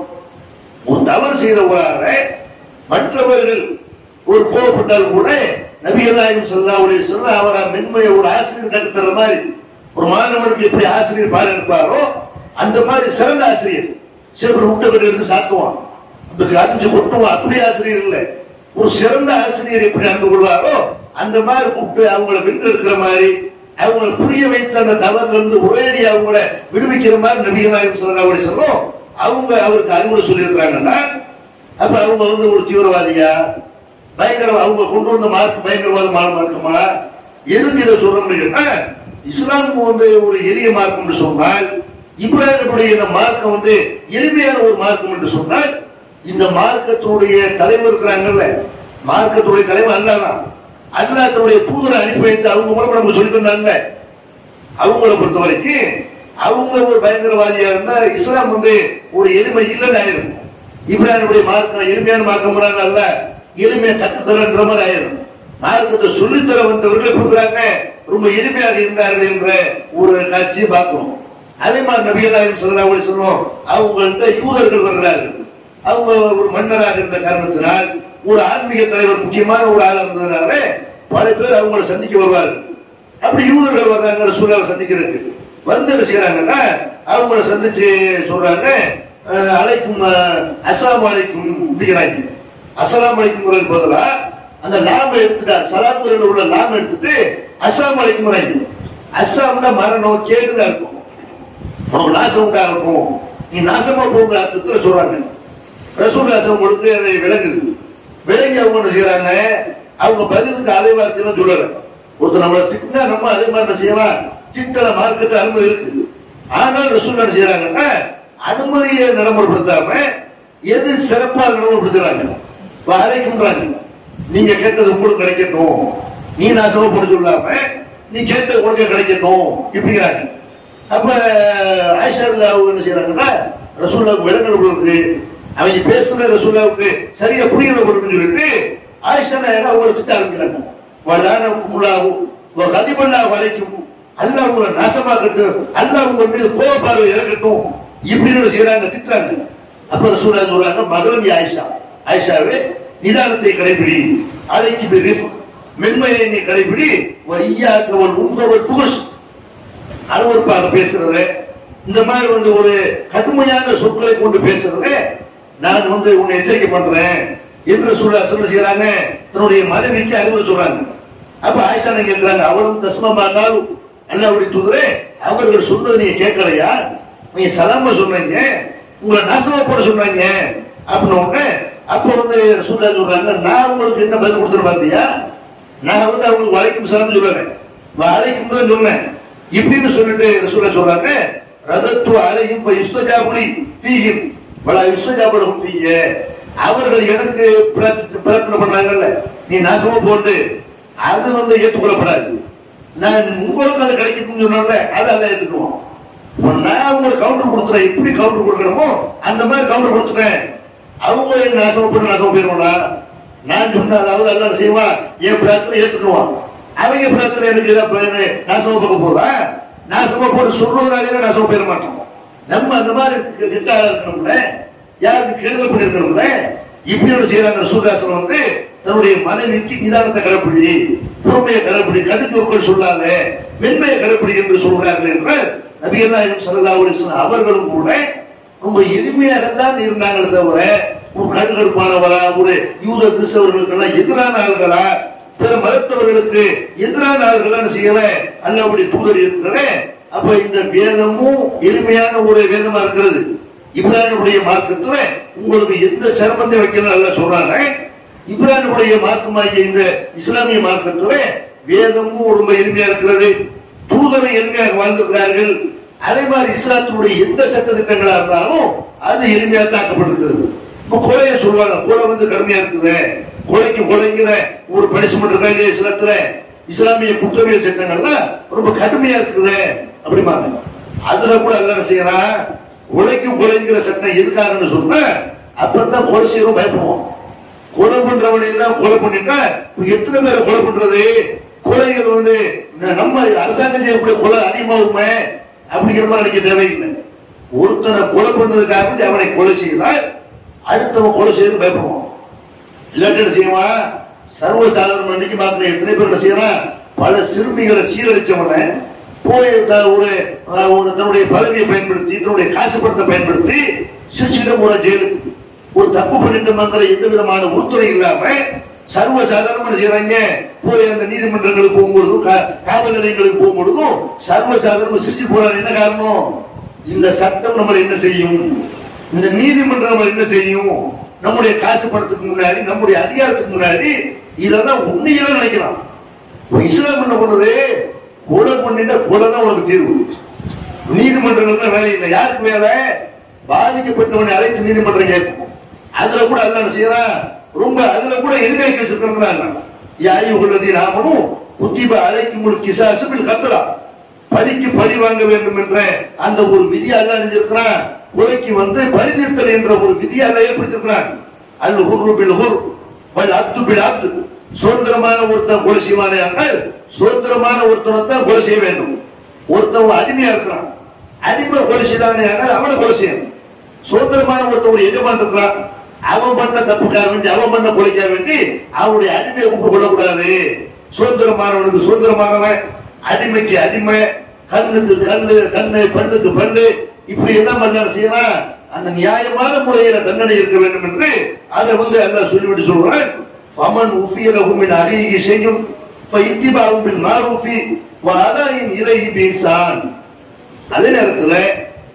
ஒரு தவறு செய்த ஒரு ஆளை மற்றவர்கள் ஒரு கோவப்பட்டால் கூட நபிகளாயும் சல்லாவுடைய சொல்ல அவரை மென்மையை ஒரு ஆசிரியர் கற்றுத்தர மாதிரி ஒரு மாணவனுக்கு எப்படி ஆசிரியர் பாடம் எடுப்பாரோ அந்த மாதிரி சிறந்த ஆசிரியர் சிலர் விட்டவர் எடுத்து சாத்துவான் அதுக்கு அஞ்சு கொட்டுவான் அப்படி ஆசிரியர் இல்லை ஒரு சிறந்த ஆசிரியர் எப்படி நடந்து கொள்வாரோ அந்த மாதிரி கூப்பிட்டு அவங்களை வென்றெடுக்கிற மாதிரி அவங்களை புரிய வைத்த அந்த தவறுல இருந்து ஒரேடி அவங்கள விடுவிக்கிற மாதிரி நபிகளாயும் சல்லாவுடைய சொல்லும் அவங்க அவருக்கு அறிவுரை சொல்லியிருக்கிறாங்கன்னா அப்ப அவங்க வந்து ஒரு தீவிரவாதியா பயங்கர அவங்க கொண்டு வந்த மார்க் பயங்கரவாதமான மார்க்கமா எதுக்கு இதை சொல்றோம்னு கேட்டா இஸ்லாம் வந்து ஒரு எளிய மார்க்கம் என்று சொன்னால் இப்ராஹிமுடைய இந்த மார்க்கம் வந்து எளிமையான ஒரு மார்க்கம் என்று சொன்னால் இந்த மார்க்கத்தினுடைய தலைவர் இருக்கிறாங்கல்ல மார்க்கத்துடைய தலைவர் அல்லாதான் அல்லாஹ்வுடைய தூதரை அனுப்பி வைத்து அவங்க மூலமா நமக்கு சொல்லி தந்தாங்கல்ல அவங்கள பொறுத்த வரைக்கும் அவங்க ஒரு பயங்கரவாதியா இருந்தா இஸ்லாம் வந்து ஒரு எளிமை இல்லைன்னு ஆயிரும் இப்ராஹிமுடைய மார்க்கம் எளிமையான மார்க்கம் அல்ல எளிமையா கற்றுத்தரன்ற மாதிரி ஆயிரும் மார்க்கத்தை சொல்லித்தர வந்தவர்கள் கொடுக்குறாங்க ரொம்ப எளிமையாக இருந்தார்கள் என்ற ஒரு காட்சியை பார்க்கிறோம் அதே மாதிரி நபிகளாயும் சொல்லலாம் சொல்லுவோம் அவங்கள்ட்ட யூதர்கள் வர்றார்கள் அவங்க ஒரு மன்னராக இருந்த காரணத்தினால் ஒரு ஆன்மீக தலைவர் முக்கியமான ஒரு ஆள் இருந்ததுனால பல பேர் அவங்கள சந்திக்க வருவார்கள் அப்படி யூதர்கள் வர்றாங்க ரசூலாவை சந்திக்கிறதுக்கு வந்து என்ன செய்யறாங்கன்னா அவங்கள சந்திச்சு சொல்றாங்க அஹ், அலைக்கும் அஹ், அஸ்ஸலாமு அலைக்கும் அப்படிங்கிறாங்க அஸ்ஸலாமு அலைக்கும் பதிலா அந்த லாம எடுத்துட்டார் சலாமுறையில் உள்ள லாம எடுத்துட்டு அஸ்ஸலாமு அலைக்கும் அஸ்ஸாம்னா மரணம் கேட்டுதான் இருக்கும் உனக்கு நாசம் உண்டாகட்டும் நீ நாசமா போகிற அர்த்தத்துல சொல்றாங்க ரசூல் நாசம் கொடுத்து அதை விளங்குது விளங்கி அவங்க என்ன செய்யறாங்க அவங்க பதிலுக்கு அதே வார்த்தையில சொல்லல ஒருத்தர் நம்மளை திட்டினா நம்ம அதே மாதிரி என்ன செய்யலாம் திட்டல மார்க்கத்தை அனுமதி இருக்கு ஆனால் ரசூல் என்ன செய்யறாங்கன்னா அனுமதியை நடைமுறைப்படுத்தாம எது சிறப்பாக நடைமுறைப்படுத்துறாங்க அழைக்கின்றாங்க நீங்க கேட்டது உங்களுக்கு கிடைக்கட்டும் நீ நாசமா போட சொல்லாம நீ கேட்டது உனக்கு கிடைக்கட்டும் இப்படிங்கிறாங்க அப்ப ஆயிஷாவில் அவங்க என்ன செய்யறாங்கன்னா ரசூல்லாவுக்கு விளங்கல் இருக்கு அவங்க பேசுற ரசூல்லாவுக்கு சரியா புரியுற பொருள்னு சொல்லிட்டு ஆயிஷா நாயகா அவங்களை திட்ட ஆரம்பிக்கிறாங்க வல்லான குமுலாவும் கதிபல்லா வளைக்கும் அல்லாஹ் உங்களை நாசமாக்கட்டும் அல்லாஹ் உங்க மீது கோப பார்வை இறக்கட்டும் இப்படின்னு செய்யறாங்க திட்டுறாங்க அப்ப ரசூலா சொல்றாங்க மகளி ஆயிஷா ஆயிஷாவே நிதானத்தை கடைபிடி அதைக்கு பிரிஃப் மென்மையை நீ கடைபிடி வையாக்கவன் உண்பவன் புகஷ் அருவருப்பாக பேசுறது இந்த மாதிரி வந்து ஒரு கடுமையான சொற்களை கொண்டு பேசுறது நான் வந்து உன்னை எச்சரிக்கை பண்றேன் என்று சொல்ல சொல்ல செய்யறாங்க தன்னுடைய மனைவிக்கு அறிவுரை சொல்றாங்க அப்ப ஆயிஷா கேட்கிறாங்க அவளும் தஸ்மமானாலும் அல்லாவுடைய தூதரே அவர்கள் சொன்னது நீங்க கேட்கலையா நீங்க சலாம சொன்னீங்க உங்களை நாசமா போட சொன்னாங்க அப்படின்னு உடனே அப்ப வந்து சூழ்நிலை சொல்றாங்க நான் உங்களுக்கு என்ன பதில் கொடுத்துரு பார்த்தியா நான் வந்து அவங்களுக்கு வலைக்கும் சலாம் சொல்லுவேன் வலைக்கும் தான் சொன்னேன் இப்படின்னு சொல்லிட்டு ரசூலா சொல்றாங்க ரதத்து அலையும் யுஸ்தஜாபுலி ஃபீஹிம் வலா யுஸ்தஜாபுலஹும் ஃபீய அவர்கள் எனக்கு பிரார்த்தி- பிரார்த்தனை பண்ணாங்கல்ல நீ நாசமா போட்டு அது வந்து ஏற்றுக்கொள்ளப்படாது நான் உங்களுக்கு அது கிடைக்கணும்னு சொன்னோம்ல அதை எல்லாம் ஏத்துக்குவோம் இப்ப நான் உங்களுக்கு கவுண்டர் கொடுத்துறேன் எப்படி கவுண்டர் கொடுக்கணுமோ அந்த மாதிரி கவுண்டர் கொடுத்துட்டேன் அவங்க என்ன நாசமா போட்டு நாசமா போயிருவாங்களா நான் சொன்ன அதாவது எல்லாம் செய்வான் என் பிரார்த்தனை ஏத்துக்குவான் அவங்க பிரார்த்தனை எனக்கு இதை பயனு நாசமா பார்க்க போதா நாசமா போட்டு சொல்றதுனாலே நாசமா போயிட மாட்டோம் நம்ம அந்த மாதிரி கி- கிட்ட இருக்கணும்ல யாருக்கு கெடுதல் பண்ணிருக்கணும்ல இப்படி ஒரு செய்யறாங்க சூதாசனம் வந்து தன்னுடைய மனைவிக்கு நிதானத்தை கடைப்பிடி பொறுமையை கடைப்பிடி கடுத்தொற்கள் சொல்லாத மென்மையை கடைப்பிடி என்று சொல்கிறார்கள் என்று நபிகள்நாயகம் ஸல்லல்லாஹு அலைஹி வஸல்லம் அவர்களும் கூட ரொம்ப எளிமையாகத்தான் இருந்தாங்களே தவிர ஒரு கடுகடுப்பானவரா ஒரு யூத கிறிஸ்தவர்களுக்கெல்லாம் எதிரான ஆள்களா பிற மருத்துவர்களுக்கு எதிரான ஆள்களா செய்யல அல்லபடி தூதர் இருக்கிற அப்ப இந்த வேதமும் எளிமையான ஒரு வேதமா இருக்கிறது இப்ரானுடைய மார்க்கத்துல உங்களுக்கு எந்த சிரமத்தை வைக்கல அல்ல சொல்றாங்க இப்ரானுடைய மார்க்கமாகிய இந்த இஸ்லாமிய மார்க்கத்துல வேதமும் ரொம்ப எளிமையா இருக்கிறது தூதரை எளிமையாக வாழ்ந்திருக்கிறார்கள் அதே மாதிரி இஸ்லாத்தினுடைய எந்த சட்ட திட்டங்களா இருந்தாலும் அது எளிமையா தாக்கப்பட்டிருக்கிறது இப்ப கொலையை சொல்லுவாங்க கொலை வந்து கடுமையா இருக்குது கொலைக்கு கொலைங்கிற ஒரு பனிஷ்மெண்ட் இருக்கா இல்லையா இஸ்லாத்துல இஸ்லாமிய குற்றவியல் சட்டங்கள்லாம் ரொம்ப கடுமையா இருக்குது அப்படிம்பாங்க அதுல கூட எல்லாம் செய்யறான் கொலைக்கு கொலைங்கிற சட்டம் எதுக்காகன்னு சொன்னா அப்பதான் கொலை செய்யறோம் பயப்படுவோம் கொலை பண்றவனை எல்லாம் கொலை பண்ணிட்டா இப்ப எத்தனை பேரை கொலை பண்றது கொலைகள் வந்து ந- நம்ம அரசாங்கம் செய்யக்கூடிய கொலை அதிகமாகுமே அப்படிங்கிற மாதிரி நினைக்க தேவையில்லை ஒருத்தனை கொலை பண்ணதுக்காக வேண்டி அவனை கொலை செய்தால் அடுத்தவன் கொலை செய்து பயப்படுவான் இல்லாட்டி என்ன செய்வான் சர்வசாதாரண அன்னைக்கு மாத்திரம் எத்தனை பேர் என்ன செய்யறான் பல சிறுமிகளை சீரழிச்சவனை போய் த- ஒரு அஹ், ஒரு தன்னுடைய பதவியை பயன்படுத்தி தன்னுடைய காசு பணத்தை பயன்படுத்தி சிரிச்சுட்டு போற ஜெயிலுக்கு ஒரு தப்பு பண்ணிட்டோம்ங்கிற எந்த விதமான உறுத்துறை இல்லாம சர்வ சாதாரணமா செய்யறாங்க போய் அந்த நீதிமன்றங்களுக்கு போகும்பொழுதும் கா- காவல் நிலையங்களுக்கு போகும்பொழுதும் சர்வ சாதாரணமா சிரிச்சு போறாங்க என்ன காரணம் இந்த சட்டம் நம்மளை என்ன செய்யும் இந்த நீதிமன்றம் நம்ம என்ன செய்யும் நம்முடைய காசு பணத்துக்கு முன்னாடி நம்முடைய அதிகாரத்துக்கு முன்னாடி இதெல்லாம் உண்மையில நினைக்கலாம் இப்ப இஸ்லாம் என்ன பண்ணுது கொலை பண்ணிட்டா கொலை தான் உனக்கு தீர்வு நீதிமன்றங்களுக்கு வேலை இல்லை யாருக்கு வேலை பாதிக்கப்பட்டவனை அழைத்து நீதிமன்றம் கேட்கும் அதுல கூட அல்ல என்ன செய்யறான் ரொம்ப அதுல கூட எளிமையாக்கி வச்சிருக்கிறாங்க யாயு உள்ளதி நாமனும் குத்திப அழைக்கும் ஒரு கிசாசுபில் கத்துறா பழிக்கு பழி வாங்க வேண்டும் என்ற அந்த ஒரு விதியை அல்ல அணிஞ்சிருக்கிறான் கொலைக்கு வந்து பரிதீர்த்தல் என்ற ஒரு விதியை அல்ல ஏற்படுத்திருக்கிறான் அல் ஹுர்ரு பில் ஹுர் வல் அப்து பில் அப்து சுதந்திரமான ஒருத்தன் கொலை செய்வானே ஆனால் சுதந்திரமான ஒருத்தனை தான் கொலை செய்ய வேண்டும் ஒருத்தன் அடிமையா இருக்கிறான் அடிமை கொலை செய்தானே ஆனால் அவனை கொலை செய்யணும் சுதந்திரமான ஒருத்தன் ஒரு எஜமான் இருக்கிறான் அவன் பண்ண தப்புக்காக வேண்டி அவன் பண்ண கொலைக்காக வேண்டி அவனுடைய அடிமையை கூப்பிட்டு கொள்ளக்கூடாது சுதந்திரமானவனுக்கு சுதந்திரமானவன் அடிமைக்கு அடிமை கண்ணுக்கு கண்ணு கண்ணு பல்லுக்கு பல்லு இப்படி எல்லாம் மல்லார் செய்யலாம் அந்த நியாயமான முறையில தண்டனை இருக்க வேண்டும் என்று அதை வந்து எல்லாம் சொல்லிவிட்டு சொல்றேன் ஃபமன் உஃபியலஹுமின் அகீகி செய்யும் ஃபைத்திபாவும் பில் மாரூஃபி வ அதாயின் இலைஹி பீசான் அதே நேரத்துல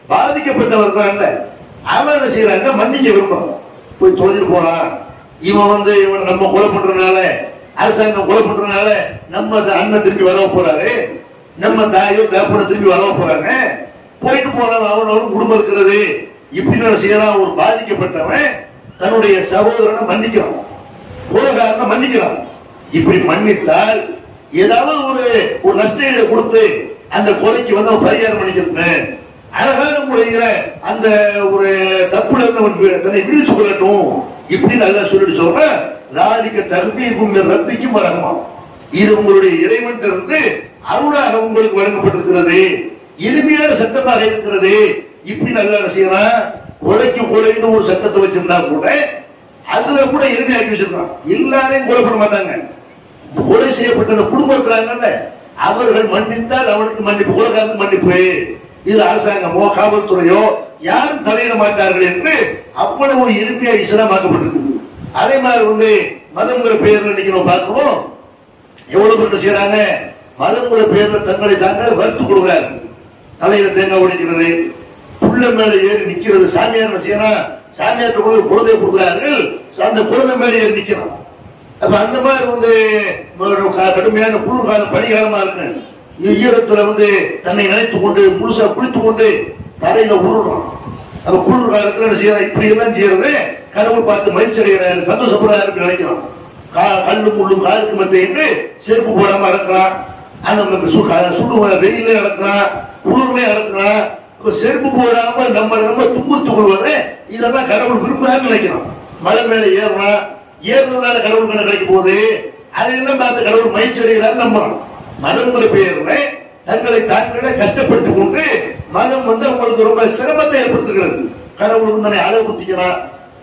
பாதிக்கப்பட்டவர் தான் இல்ல அவன் என்ன செய்யறாங்க மன்னிக்க விரும்புறான் போய் தொலைஞ்சிட்டு போறான் இவன் வந்து இவன் நம்ம கொலை பண்றதுனால அரசாங்கம் கொலை பண்றதுனால நம்ம த- அண்ணன் திரும்பி வர போறாரு நம்ம தாயோ தகப்பன திரும்பி வர போறாங்க போயிட்டு போறான் அவனோட குடும்பம் இருக்கிறது இப்படின்னு என்ன செய்யறான் ஒரு பாதிக்கப்பட்டவன் தன்னுடைய சகோதரனை மன்னிக்கிறான் கொலைகாரனை மன்னிக்கிறான் இப்படி மன்னித்தால் ஏதாவது ஒரு ஒரு நஷ்ட ஈடு கொடுத்து அந்த கொலைக்கு வந்து அவன் பரிகாரம் பண்ணிக்கிறேன் அழகான முறையில அந்த ஒரு தப்புல இருந்து அவன் வி- தன்னை விடுவித்துக் கொள்ளட்டும் இப்படி நல்லா சொல்லிட்டு சொல்றேன் லாலிக்க தகுதியும் ரப்பிக்கும் வழங்குமா இது உங்களுடைய இறைவன் இருந்து அருளாக உங்களுக்கு வழங்கப்பட்டிருக்கிறது எளிமையான சட்டமாக இருக்கிறது இப்படி நல்லா என்ன செய்யறான் கொலைக்கு கொலைன்னு ஒரு சட்டத்தை வச்சிருந்தா கூட அதுல கூட எளிமையாக்கி வச்சிருக்கான் எல்லாரையும் கொலை பண்ண மாட்டாங்க கொலை செய்யப்பட்ட அந்த குடும்பம் இருக்கிறாங்கல்ல அவர்கள் மன்னித்தால் அவனுக்கு மன்னிப்பு கொலைகாரனுக்கு மன்னிப்பு இது அரசாங்கமோ காவல்துறையோ யாரும் தலையிட மாட்டார்கள் என்று அவ்வளவு எளிமையா இஸ்லாமாக்கப்பட்டிருக்கு அதே மாதிரி வந்து மதங்கிற பெயர்ல இன்னைக்கு நம்ம பார்க்கிறோம் எவ்வளவு பேர் செய்யறாங்க மதங்கிற பெயர்ல தங்களை தாங்கள் வறுத்து கொடுக்குறாரு தலையில தேங்காய் உடைக்கிறது புள்ள மேல ஏறி நிக்கிறது சாமியார் என்ன செய்யறான் சாமியார் கூட குழந்தைய கொடுக்குறார்கள் அந்த குழந்தை மேல ஏறி நிக்கிறான் அப்ப அந்த மாதிரி வந்து ஒரு க- கடுமையான குளிர்காலம் பனிகாலமா இருக்கு ஈ- ஈரத்துல வந்து தன்னை நினைத்துக் கொண்டு முழுசா குளித்துக் கொண்டு தரையில உருள்றான் அப்ப குளிர் காலத்துல என்ன செய்யறான் இப்படி எல்லாம் செய்யறது கடவுள் பார்த்து மகிழ்ச்சி அடைகிறாரு சந்தோஷப்படுறாரு நினைக்கிறான் கா- கல்லும் முள்ளும் காலுக்கு மத்தியிட்டு செருப்பு போடாம நடக்கிறான் அந்த ம- சு- க- சுடு வெயில நடக்கிறான் குளிர்லயே நடக்கிறான் அப்ப செருப்பு போடாம நம்ம நம்ம துன்புறுத்துக் கொள்வதை இதெல்லாம் கடவுள் விரும்புறான்னு நினைக்கிறான் மலை மேல ஏறுறான் ஏறுறதுனால கடவுள் கணக்கு கிடைக்க போகுது அதையெல்லாம் பார்த்து கடவுள் மகிழ்ச்சி அடைகிறாரு நம்புறான் மதங்கிற பெயர்ல தங்களை தாங்களே கஷ்டப்படுத்திக் கொண்டு மதம் வந்து அவங்களுக்கு ரொம்ப சிரமத்தை ஏற்படுத்துகிறது கடவுளுக்கு தானே அளவு குத்திக்கிறான்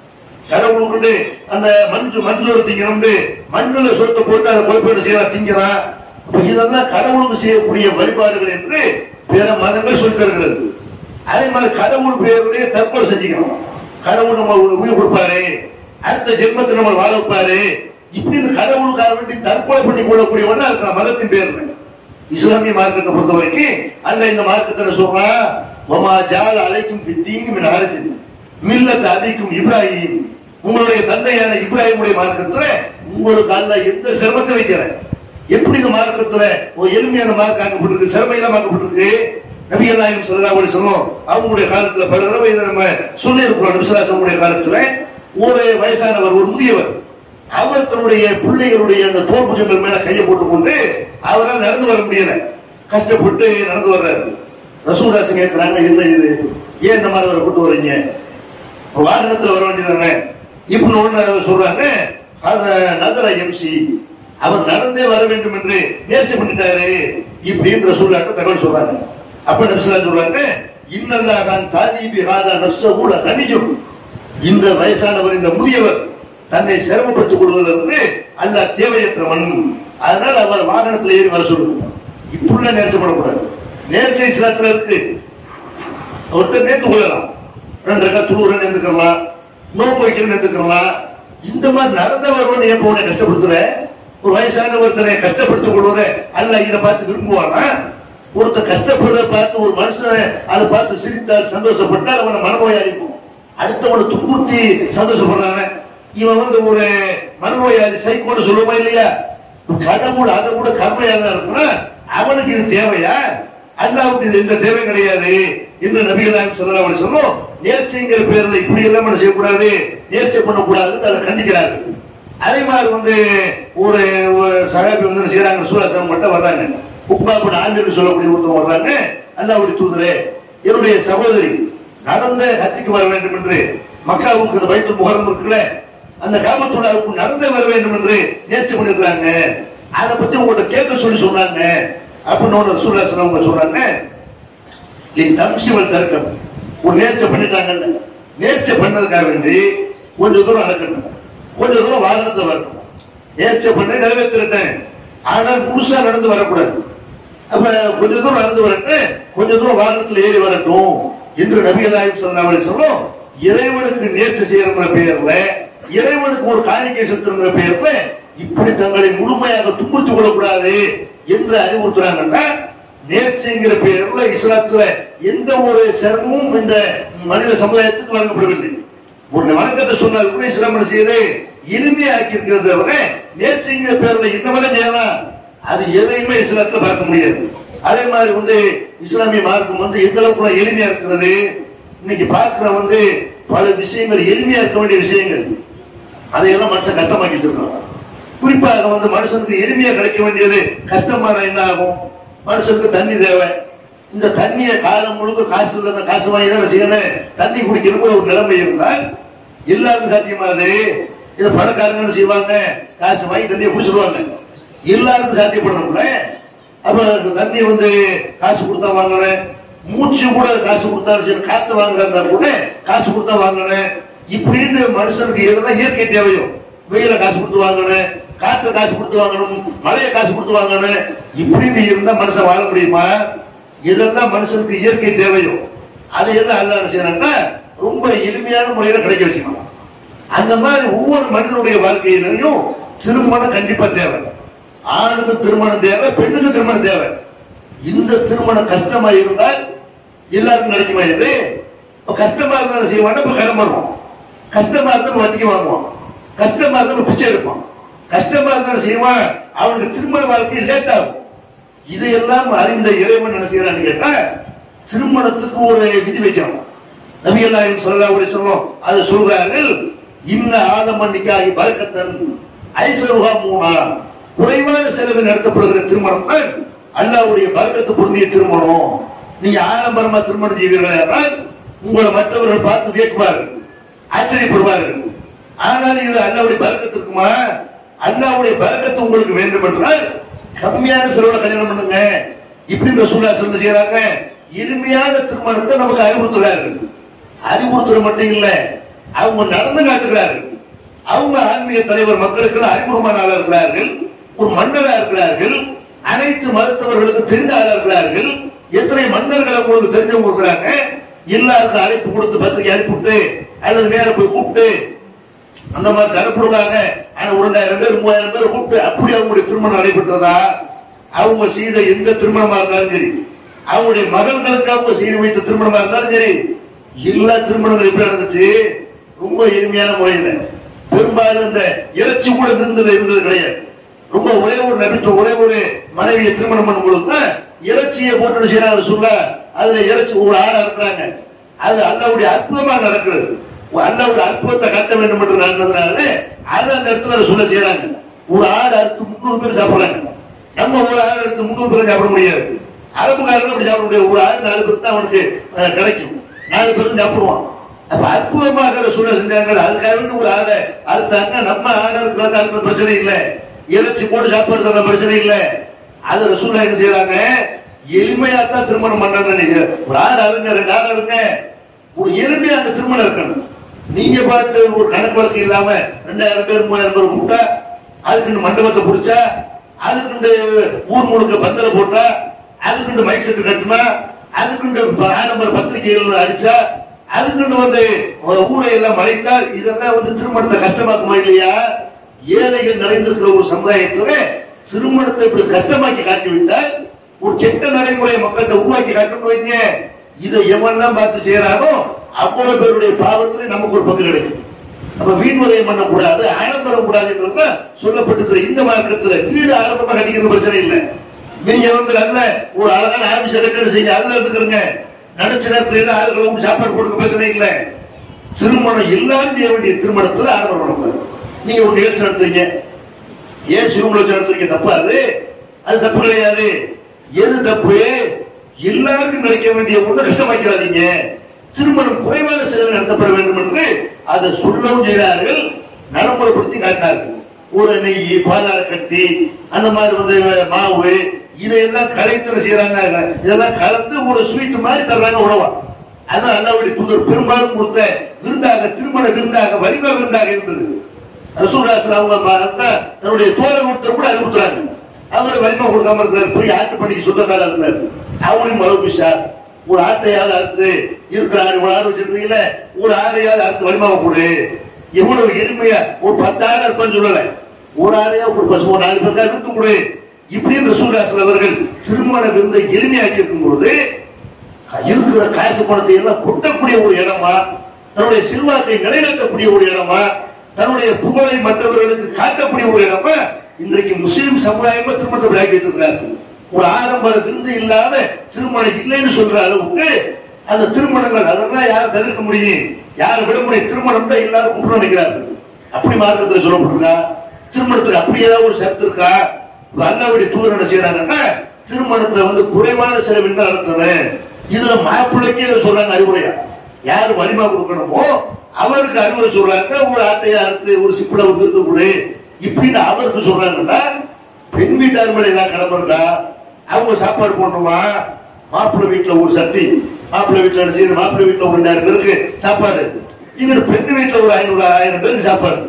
கடவுளுக்கு அந்த மஞ்சு மஞ்சோறு திங்கணும்னு மண்ணுல சொத்தை போட்டு அதை குழப்பீடு செய்யலாம் திங்கிறான் அப்ப இதெல்லாம் கடவுளுக்கு செய்யக்கூடிய வழிபாடுகள் என்று பிற மதங்கள் சொல்லி தருகிறது அதே மாதிரி கடவுள் பேர்லயே தற்கொலை செஞ்சுக்கணும் கடவுள் நம்ம உயிர் கொடுப்பாரு அடுத்த ஜென்மத்தை நம்ம வாழ வைப்பாரு இப்படின்னு கடவுளுக்காக வேண்டி தற்கொலை பண்ணி கொள்ளக்கூடியவனா இருக்கிற மதத்தின் பேர்ல இஸ்லாமிய மார்க்கத்தை பொறுத்த வரைக்கும் அல்ல இந்த மார்க்கத்துல சொல்றான் ஒமா ஜால அலைக்கும் பித்தீங்க மின் அரசின் மில்லத் அபிக்கும் இப்ராஹிம் உங்களுடைய தந்தையான இப்ராஹிமுடைய மார்க்கத்துல உங்களுக்கு அல்ல எந்த சிரமத்தை வைக்கல எப்படி இந்த மார்க்கத்துல ஒரு எளிமையான மார்க் ஆக்கப்பட்டிருக்கு சிரமையெல்லாம் ஆக்கப்பட்டிருக்கு நபிகள் நாயகம் ஸல்லல்லாஹு அலைஹி வஸல்லம் அவங்களுடைய காலத்துல பல தடவை இதை நம்ம சொல்லியிருக்கிறோம் நபிசல்லாசனுடைய காலத்துல ஒரு வயசானவர் ஒரு முதியவர் அவர் தன்னுடைய பிள்ளைகளுடைய அந்த தோல் புஜங்கள் மேல கையை போட்டுக்கொண்டு அவரால் நடந்து வர முடியல கஷ்டப்பட்டு நடந்து வர்றாரு ரசூதாசன் கேட்கிறாங்க என்ன இது ஏன் இந்த மாதிரி அவரை கூட்டு வர்றீங்க வாகனத்துல வர வேண்டியதானே இப்படி ஒண்ணு சொல்றாங்க அத நகர எம்சி அவர் நடந்தே வர வேண்டும் என்று முயற்சி பண்ணிட்டாரு இப்படின்ற சூழ்நாட்டு தகவல் சொல்றாங்க அப்ப நபிசலா சொல்றாங்க இன்னல்லாதான் தாதீபி ஹாதா நஷ்ட கூட கணியும் இந்த வயசானவர் இந்த முதியவர் தன்னை சிரமப்படுத்திக் கொள்வதிலிருந்து அல்ல தேவையற்றவன் அதனால் அவர் வாகனத்தில் ஏறி வர சொல்லுங்க இப்படிலாம் நேர்ச்சி பண்ணக்கூடாது நேர்ச்சை இஸ்லாத்துல இருக்கு ஒருத்தர் நேர்த்து கொள்ளலாம் ரெண்டு ரக்கா துளுரன் நேர்ந்துக்கலாம் நோன்பு வைக்கிறேன் நேர்ந்துக்கலாம் இந்த மாதிரி நடந்தவரோட ஏன் உன்னை கஷ்டப்படுத்துற ஒரு வயசான ஒருத்தனை கஷ்டப்படுத்திக் கொள்வதை அல்ல இதை பார்த்து விரும்புவானா ஒருத்தர் கஷ்டப்படுறத பார்த்து ஒரு மனுஷன் அதை பார்த்து சிரித்தால் சந்தோஷப்பட்டால் அவனை மனநோயாளி போகும் அடுத்தவனை துன்புறுத்தி சந்தோஷப்படுறாங்க இவன் வந்து ஒரு மனநோயாளி சைக்கோன்னு சொல்லுமா இல்லையா கடவுள் அதை கூட கர்மையாக இருக்கிறான் அவனுக்கு இது தேவையா அல்லாவுக்கு இது எந்த தேவை கிடையாது என்று நபிகளாக சொல்லலாம் சொல்லும் நேர்ச்சைங்கிற பேர்ல இப்படி எல்லாம் என்ன செய்யக்கூடாது நேர்ச்சை பண்ணக்கூடாது அதை கண்டிக்கிறார்கள் அதே மாதிரி வந்து ஒரு ஒரு சகாபி வந்து என்ன செய்யறாங்க சூராசனம் மட்டும் வர்றாங்க உக்பா பண்ண ஆண்டு சொல்லக்கூடிய ஒருத்தவங்க வர்றாங்க அல்லாவுடைய தூதரே என்னுடைய சகோதரி நடந்த ஹஜ்ஜுக்கு வர வேண்டும் என்று மக்காவுக்கு அந்த வயிற்று முகரம் இருக்குல்ல அந்த காமத்துள்ளாவுக்கு நடந்தே வர வேண்டும் என்று நேர்ச்சி பண்ணிருக்காங்க அதை பத்தி உங்கள்கிட்ட கேட்க சொல்லி சொன்னாங்க அப்படின்னு சூராசனம் அவங்க சொல்றாங்க நீ தம்சிவல் தர்க்கம் ஒரு நேர்ச்சை பண்ணிட்டாங்கல்ல நேர்ச்சை பண்ணதுக்காக வேண்டி கொஞ்ச தூரம் நடக்கட்டும் கொஞ்ச தூரம் வாகனத்தை வரட்டும் நேர்ச்சை பண்ணி நிறைவேற்றிட்டேன் ஆனால் முழுசா நடந்து வரக்கூடாது அப்ப கொஞ்ச தூரம் நடந்து வரட்டும் கொஞ்ச தூரம் வாகனத்தில் ஏறி வரட்டும் என்று நபிகளாயும் சொன்ன சொல்லும் இறைவனுக்கு நேர்ச்சி செய்யற பெயர்ல இறைவனுக்கு ஒரு காணிக்கை செலுத்துங்கிற பெயர்ல இப்படி தங்களை முழுமையாக துன்புறுத்திக் கொள்ளக்கூடாது என்று அறிவுறுத்துறாங்கன்னா நேர்ச்சிங்கிற பெயர்ல இஸ்லாத்துல எந்த ஒரு சிரமமும் இந்த மனித சமுதாயத்துக்கு வழங்கப்படவில்லை ஒரு வணக்கத்தை சொன்னால் கூட இஸ்லாம் என்ன செய்யுது எளிமையாக்கி இருக்கிறது தவிர நேர்ச்சிங்கிற பேர்ல என்ன வேலை செய்யலாம் அது எதையுமே இஸ்லாத்துல பார்க்க முடியாது அதே மாதிரி வந்து இஸ்லாமிய மார்க்கம் வந்து எந்த அளவுக்கு எளிமையா இருக்கிறது இன்னைக்கு பார்க்கிற வந்து பல விஷயங்கள் எளிமையா இருக்க வேண்டிய விஷயங்கள் அதையெல்லாம் மனுஷன் கஷ்டமாக்கி வச்சிருக்கான் குறிப்பாக வந்து மனுஷனுக்கு எளிமையா கிடைக்க வேண்டியது கஷ்டமான என்ன ஆகும் மனுஷனுக்கு தண்ணி தேவை இந்த தண்ணியை காலம் முழுக்க காசு இல்லாத காசு வாங்கி தான் செய்யணும் தண்ணி குடிக்கணுங்கிற ஒரு நிலைமை இருந்தால் எல்லாருக்கும் சாத்தியமாது இதை பணக்காரங்க என்ன செய்வாங்க காசு வாங்கி தண்ணியை குடிச்சிடுவாங்க எல்லாருக்கும் சாத்தியப்படணும்ல அப்ப இந்த தண்ணி வந்து காசு கொடுத்தா வாங்கணும் மூச்சு கூட காசு கொடுத்தாலும் சரி காத்து வாங்குறதா கூட காசு கொடுத்தா வாங்கணும் இப்படின்னு மனுஷனுக்கு எதுனா இயற்கை தேவையோ வெயில காசு கொடுத்து வாங்கணும் காத்து காசு கொடுத்து வாங்கணும் மழையை காசு கொடுத்து வாங்கணும் இப்படின்னு இருந்தா மனுஷன் வாழ முடியுமா இதெல்லாம் மனுஷனுக்கு இயற்கை தேவையோ அதையெல்லாம் அல்ல என்ன செய்யறாங்கன்னா ரொம்ப எளிமையான முறையில கிடைக்க வச்சுக்கணும் அந்த மாதிரி ஒவ்வொரு மனிதனுடைய வாழ்க்கையிலையும் திருமணம் கண்டிப்பா தேவை ஆணுக்கு திருமணம் தேவை பெண்ணுக்கு திருமணம் தேவை இந்த திருமணம் கஷ்டமா இருந்தால் எல்லாருக்கும் கிடைக்குமா இது இப்ப கஷ்டமா இருந்தாலும் செய்வாங்க இப்ப கடன் பண்ணுவோம் கஷ்டமா இருந்தாலும் வட்டிக்கு வாங்குவோம் கஷ்டமா இருந்தாலும் பிச்சை எடுப்போம் கஷ்டமா இருந்தாலும் செய்வான் அவனுக்கு திருமண வாழ்க்கை லேட் ஆகும் இதையெல்லாம் அறிந்த இறைவன் என்ன செய்யறான்னு கேட்டா திருமணத்துக்கு ஒரு விதி வைக்கணும் நபியல்லாயும் சொல்லக்கூடிய சொல்லும் அது சொல்றார்கள் இன்ன ஆதமன்னிக்காகி பறக்கத்தன் ஐசருகா மூணா குறைவான செலவில் நடத்தப்படுகிற திருமணம் தான் அல்லாவுடைய பறக்கத்து பொருந்திய திருமணம் நீங்க ஆடம்பரமா திருமணம் செய்வீர்கள் என்றால் உங்களை மற்றவர்கள் பார்த்து கேட்குவார்கள் ஆச்சரியப்படுவார்கள் ஆனால் இது அல்லாவுடைய பறக்கத்திற்குமா அல்லாவுடைய பறக்கத்து உங்களுக்கு வேண்டும் என்றால் கம்மியான செலவுல கல்யாணம் பண்ணுங்க இப்படி ரசூல்லா சொல்ல செய்யறாங்க எளிமையான திருமணத்தை நமக்கு அறிவுறுத்துகிறார்கள் அறிவுறுத்துறது மட்டும் இல்ல அவங்க நடந்து காட்டுகிறார்கள் அவங்க ஆன்மீக தலைவர் மக்களுக்கு அறிமுகமான ஆளா இருக்கிறார்கள் ஒரு மன்னரா இருக்கிறார்கள் அனைத்து மருத்துவர்களுக்கு தெரிந்த ஆளா இருக்கிறார்கள் எத்தனை மன்னர்கள் அவங்களுக்கு தெரிஞ்சவங்க இருக்கிறாங்க எல்லாருக்கும் அழைப்பு கொடுத்து பத்திரிகை அனுப்பிவிட்டு அல்லது நேரம் போய் கூப்பிட்டு அந்த மாதிரி தரப்படுறாங்க ஆனா ஒரு ரெண்டாயிரம் பேர் மூவாயிரம் பேர் கூப்பிட்டு அப்படி அவங்களுடைய திருமணம் நடைபெற்றதா அவங்க செய்த எந்த திருமணமா இருந்தாலும் சரி அவங்களுடைய மகன்களுக்கு அவங்க செய்து வைத்த திருமணமா இருந்தாலும் சரி எல்லா திருமணங்கள் எப்படி நடந்துச்சு ரொம்ப எளிமையான முறையில பெரும்பாலும் இந்த இறைச்சி கூட விருந்துல இருந்தது கிடையாது ரொம்ப ஒரே ஒரு நபித்து ஒரே ஒரு மனைவியை திருமணம் பண்ணும் பொழுது தான் இறைச்சியை போட்டு செய்யறாங்க சொல்ல அதுல இறைச்சி ஒரு ஆடா இருக்கிறாங்க அது அல்லாவுடைய அற்புதமா நடக்குது அல்லாவுடைய அற்புதத்தை கட்ட வேண்டும் என்று நடந்ததுனால அது அந்த இடத்துல சொல்ல செய்யறாங்க ஒரு ஆடு அறுத்து முந்நூறு பேர் சாப்பிடுறாங்க நம்ம ஒரு ஆடு அறுத்து முந்நூறு பேர் சாப்பிட முடியாது அரபுக்காரன் அப்படி சாப்பிட முடியாது ஒரு ஆடு நாலு பேர் தான் அவனுக்கு அஹ், கிடைக்கும் நாலு பேரும் சாப்பிடுவான் அப்ப அற்புதமாக சூழல் செஞ்சாங்க அதுக்காக வேண்டி ஒரு ஆடை அறுத்தாங்க நம்ம ஆடை இருக்கிறது அறுக்கிற பிரச்சனை இல்லை இறைச்சி போட்டு சாப்பிடுறது பிரச்சனை இல்லை அது ரசூலா என்ன செய்யறாங்க எளிமையா தான் திருமணம் பண்ணாங்க நீங்க ஒரு ஆடு அருங்க ரெண்டு ஆடு அருங்க ஒரு எளிமையா அந்த திருமணம் இருக்கணும் நீங்க பாட்டு ஒரு கணக்கு வழக்கு இல்லாம ரெண்டாயிரம் பேர் மூவாயிரம் பேர் கூப்பிட்டா அதுக்கு மண்டபத்தை பிடிச்சா அதுக்கு ஊர் முழுக்க பந்தல போட்டா அதுக்கு மைக் செட் கட்டினா அதுக்கு ஆடம்பர பத்திரிகைகள் அடிச்சா அதுக்கு வந்து ஊரை எல்லாம் மறைத்தால் இதெல்லாம் வந்து திருமணத்தை கஷ்டமாக்குமா இல்லையா ஏழைகள் நிறைந்திருக்கிற ஒரு சமுதாயத்துல திருமணத்தை இப்படி கஷ்டமாக்கி காட்டிவிட்டால் ஒரு கெட்ட நடைமுறை மக்கள்கிட்ட உருவாக்கி காட்டணும் வைங்க இதை எவன்லாம் பார்த்து செய்யறானோ அவ்வளவு பேருடைய பாவத்துல நமக்கு ஒரு பங்கு கிடைக்கும் அப்ப வீண் விரயம் பண்ணக்கூடாது ஆடம்பரம் கூடாதுன்றது சொல்லப்பட்டிருக்கிற இந்த மார்க்கத்துல வீடு ஆரம்பமா கட்டிக்கிறது பிரச்சனை இல்லை நீங்க வந்து நல்ல ஒரு அழகான ஆபீஸ் கட்டணம் செய்ய அதுல இருந்துக்கிறங்க நினைச்ச நேரத்துல எல்லாம் ஆளுகளை வந்து சாப்பாடு கொடுக்க பிரச்சனை இல்லை திருமணம் எல்லாரும் செய்ய வேண்டிய திருமணத்துல ஆடம்பரம் பண்ணக்கூடாது நீங்க ஒரு நிகழ்ச்சி நடத்துறீங்க ஏன் சிறுமணம் வச்சு நடத்துறீங்க தப்பா அது அது தப்பு கிடையாது எது தப்பு எல்லாருக்கும் கிடைக்க வேண்டிய ஒண்ணு கஷ்டமாக்கிறாதீங்க திருமணம் குறைவான செலவில் நடத்தப்பட வேண்டும் என்று அதை சொல்லவும் செய்கிறார்கள் நடைமுறைப்படுத்தி காட்டினார்கள் ஒரு நெய் பாலார கட்டி அந்த மாதிரி வந்து மாவு இதையெல்லாம் கலைத்துல செய்யறாங்க இதெல்லாம் கலந்து ஒரு ஸ்வீட் மாதிரி தர்றாங்க உணவா அதான் அல்லாவுடைய தூதர் பெரும்பாலும் கொடுத்த விருந்தாக திருமண விருந்தாக வலிமை விருந்தாக இருந்தது ரசூல்லாஸ் அவங்க பார்த்தா தன்னுடைய தோழ ஒருத்தர் கூட அறிவுறுத்துறாங்க அவர் வலிமை கொடுக்காம இருந்தார் பெரிய ஆட்டு பணிக்கு சொந்தக்காரர் இருந்தார் அவனையும் மலபிஷா ஒரு ஆட்டையாவது அறுத்து இருக்கிறாரு ஒரு ஆடு வச்சிருந்தீங்கல்ல ஒரு ஆடையாவது அறுத்து வலிமாவை கொடு எவ்வளவு எளிமையா ஒரு பத்தாயிரம் இருப்பான்னு சொல்லல ஒரு ஆடையா ஒரு பசு ஒரு நாலு பத்தாயிரம் வித்து கொடு இப்படின்னு ரசூலாசல் அவர்கள் திருமண விருந்தை எளிமையாக்கி இருக்கும் போது இருக்கிற காசு பணத்தை எல்லாம் கொட்டக்கூடிய ஒரு இடமா தன்னுடைய செல்வாக்கை நிலைநாட்டக்கூடிய ஒரு இடமா தன்னுடைய புகழை மற்றவர்களுக்கு காட்டக்கூடிய ஒரு இடமா இன்றைக்கு முஸ்லிம் சமுதாயமா திருமணத்தை விளையாக்கி வைத்திருக்கிறார்கள் ஒரு ஆடம்பர விருந்து இல்லாத திருமணம் இல்லைன்னு சொல்ற அளவுக்கு அந்த திருமணங்கள் அதெல்லாம் யாரும் தவிர்க்க முடியும் யாரை விட முடியும் திருமணம் தான் எல்லாரும் கூப்பிட்டு நினைக்கிறார்கள் அப்படி மார்க்கத்தில் சொல்லப்பட்டிருக்கா திருமணத்துக்கு அப்படி ஏதாவது ஒரு சர்த்து இருக்கா அல்லாவுடைய தூதர் என்ன செய்யறாங்கன்னா திருமணத்தை வந்து குறைவான செலவில் தான் நடத்துறேன் இதுல மாப்பிள்ளைக்கு இதை சொல்றாங்க அறிவுரையா யார் வலிமா கொடுக்கணுமோ அவருக்கு அறிவுரை சொல்றாங்க ஒரு ஆட்டையா அறுத்து ஒரு சிப்பிட ஒரு விருந்து கொடு இப்படின்னு அவருக்கு சொல்றாங்கன்னா பெண் வீட்டார் மேல ஏதாவது கடமை இருக்கா அவங்க சாப்பாடு போடணுமா மாப்பிள்ளை வீட்டுல ஒரு சட்டி மாப்பிள்ளை வீட்டுல என்ன செய்யுது மாப்பிள்ளை வீட்டுல ஒரு ரெண்டாயிரம் பேருக்கு சாப்பாடு இங்கிட்டு பெண் வீட்டுல ஒரு ஐநூறு ஆயிரம் பேருக்கு சாப்பாடு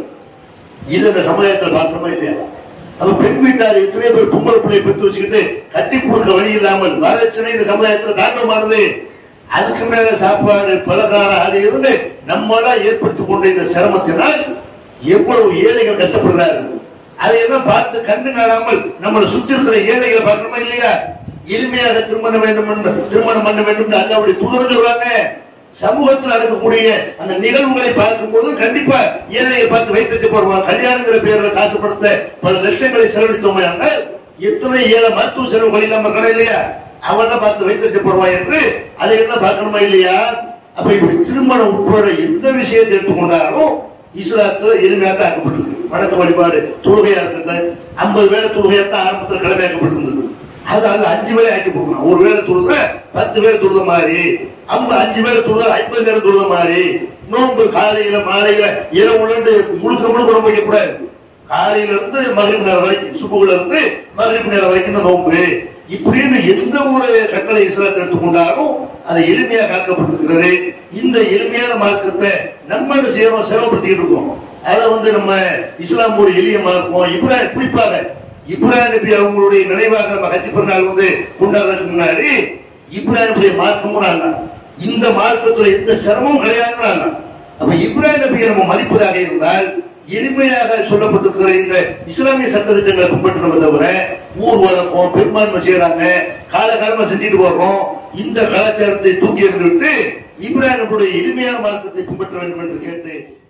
இது இந்த சமுதாயத்தில் பார்க்கணுமா இல்லையா அப்ப பெண் வீட்டார் எத்தனை பேர் பொம்பளை பிள்ளையை பெற்று வச்சுக்கிட்டு கட்டி கொடுக்க வழி இல்லாமல் வரட்சணை இந்த சமுதாயத்தில் தாண்டமானது அதுக்கு மேல சாப்பாடு பலகாரம் அது இருந்து நம்மளா ஏற்படுத்திக் கொண்ட இந்த சிரமத்தினால் எவ்வளவு ஏழைகள் கஷ்டப்படுறார்கள் அதையெல்லாம் பார்த்து கண்டு காணாமல் நம்மளை சுற்றி இருக்கிற ஏழைகளை பார்க்கணுமா இல்லையா எளிமையாக திருமணம் வேண்டும் என்று திருமணம் பண்ண வேண்டும் என்று அல்லாவுடைய தூதர் சொல்றாங்க சமூகத்தில் நடக்கக்கூடிய அந்த நிகழ்வுகளை பார்க்கும்போது கண்டிப்பா ஏழையை பார்த்து வைத்து போடுவாங்க கல்யாணங்கிற பேர்ல காசு படுத்த பல லட்சங்களை செலவழித்தோமே ஆனால் எத்தனை ஏழை மருத்துவ செலவுகள் இல்லாம கடை இல்லையா அவெல்லாம் பார்த்து வைத்து போடுவான் என்று அதையெல்லாம் பார்க்கணுமா இல்லையா அப்ப இப்படி திருமணம் உட்பட எந்த விஷயத்தை எடுத்துக்கொண்டாலும் இஸ்லாத்துல எளிமையாக தான் ஆக்கப்பட்டிருக்கு வணக்க வழிபாடு தொழுகையா இருக்கட்டும் ஐம்பது வேலை தொழுகையா தான் ஆரம்பத்தில் கடமையாக்கப்பட்டிருந்தது அதால அஞ்சு வேலை ஆக்கி கொடுக்கணும் ஒரு வேலை தொழுத பத்து பேர் தொழுத மாதிரி ஐம்பது அஞ்சு பேர் தொழுத ஐம்பது பேர் தொழுத மாதிரி நோன்பு காலையில மாலையில இரவுல இருந்து முழுக்க முழுக்க நோன்பு வைக்க கூடாது காலையில இருந்து மகிழ்வு நேரம் வரைக்கும் சுபுல இருந்து மகிழ்வு நேரம் வரைக்கும் தான் நோன்பு இப்படின்னு எந்த ஒரு கட்டளை இஸ்லாத்தை எடுத்துக்கொண்டாலும் அதை எளிமையாக காக்கப்பட்டிருக்கிறது இந்த எளிமையான மார்க்கத்தை நம்ம என்ன செய்யறோம் சிரமப்படுத்திக்கிட்டு இருக்கோம் அதை வந்து நம்ம இஸ்லாம் ஒரு எளிய மார்க்கம் இப்ராஹிம் குறிப்பாக இப்ராஹிம் நபி அவங்களுடைய நினைவாக நம்ம ஹஜ் பிறநாள் வந்து கொண்டாடுறதுக்கு முன்னாடி இப்ராஹிமுடைய மார்க்கமும் அல்ல இந்த மார்க்கத்துல எந்த சிரமமும் கிடையாதுன்னு அல்ல அப்ப இப்ராஹிம் நபியை நம்ம மதிப்பதாக இருந்தால் எளிமையாக சொல்லப்பட்டிருக்கிற இந்த இஸ்லாமிய சட்டத்திட்டங்களை பின்பற்றணும் தவிர ஊர் வழக்கம் பெரும்பான்மை செய்யறாங்க காலகாலமா செஞ்சுட்டு வர்றோம் இந்த கலாச்சாரத்தை தூக்கி எறிந்துவிட்டு இப்ராஹிமுடைய எளிமையான மார்க்கத்தை பின்பற்ற வேண்டும் என்று கேட்டு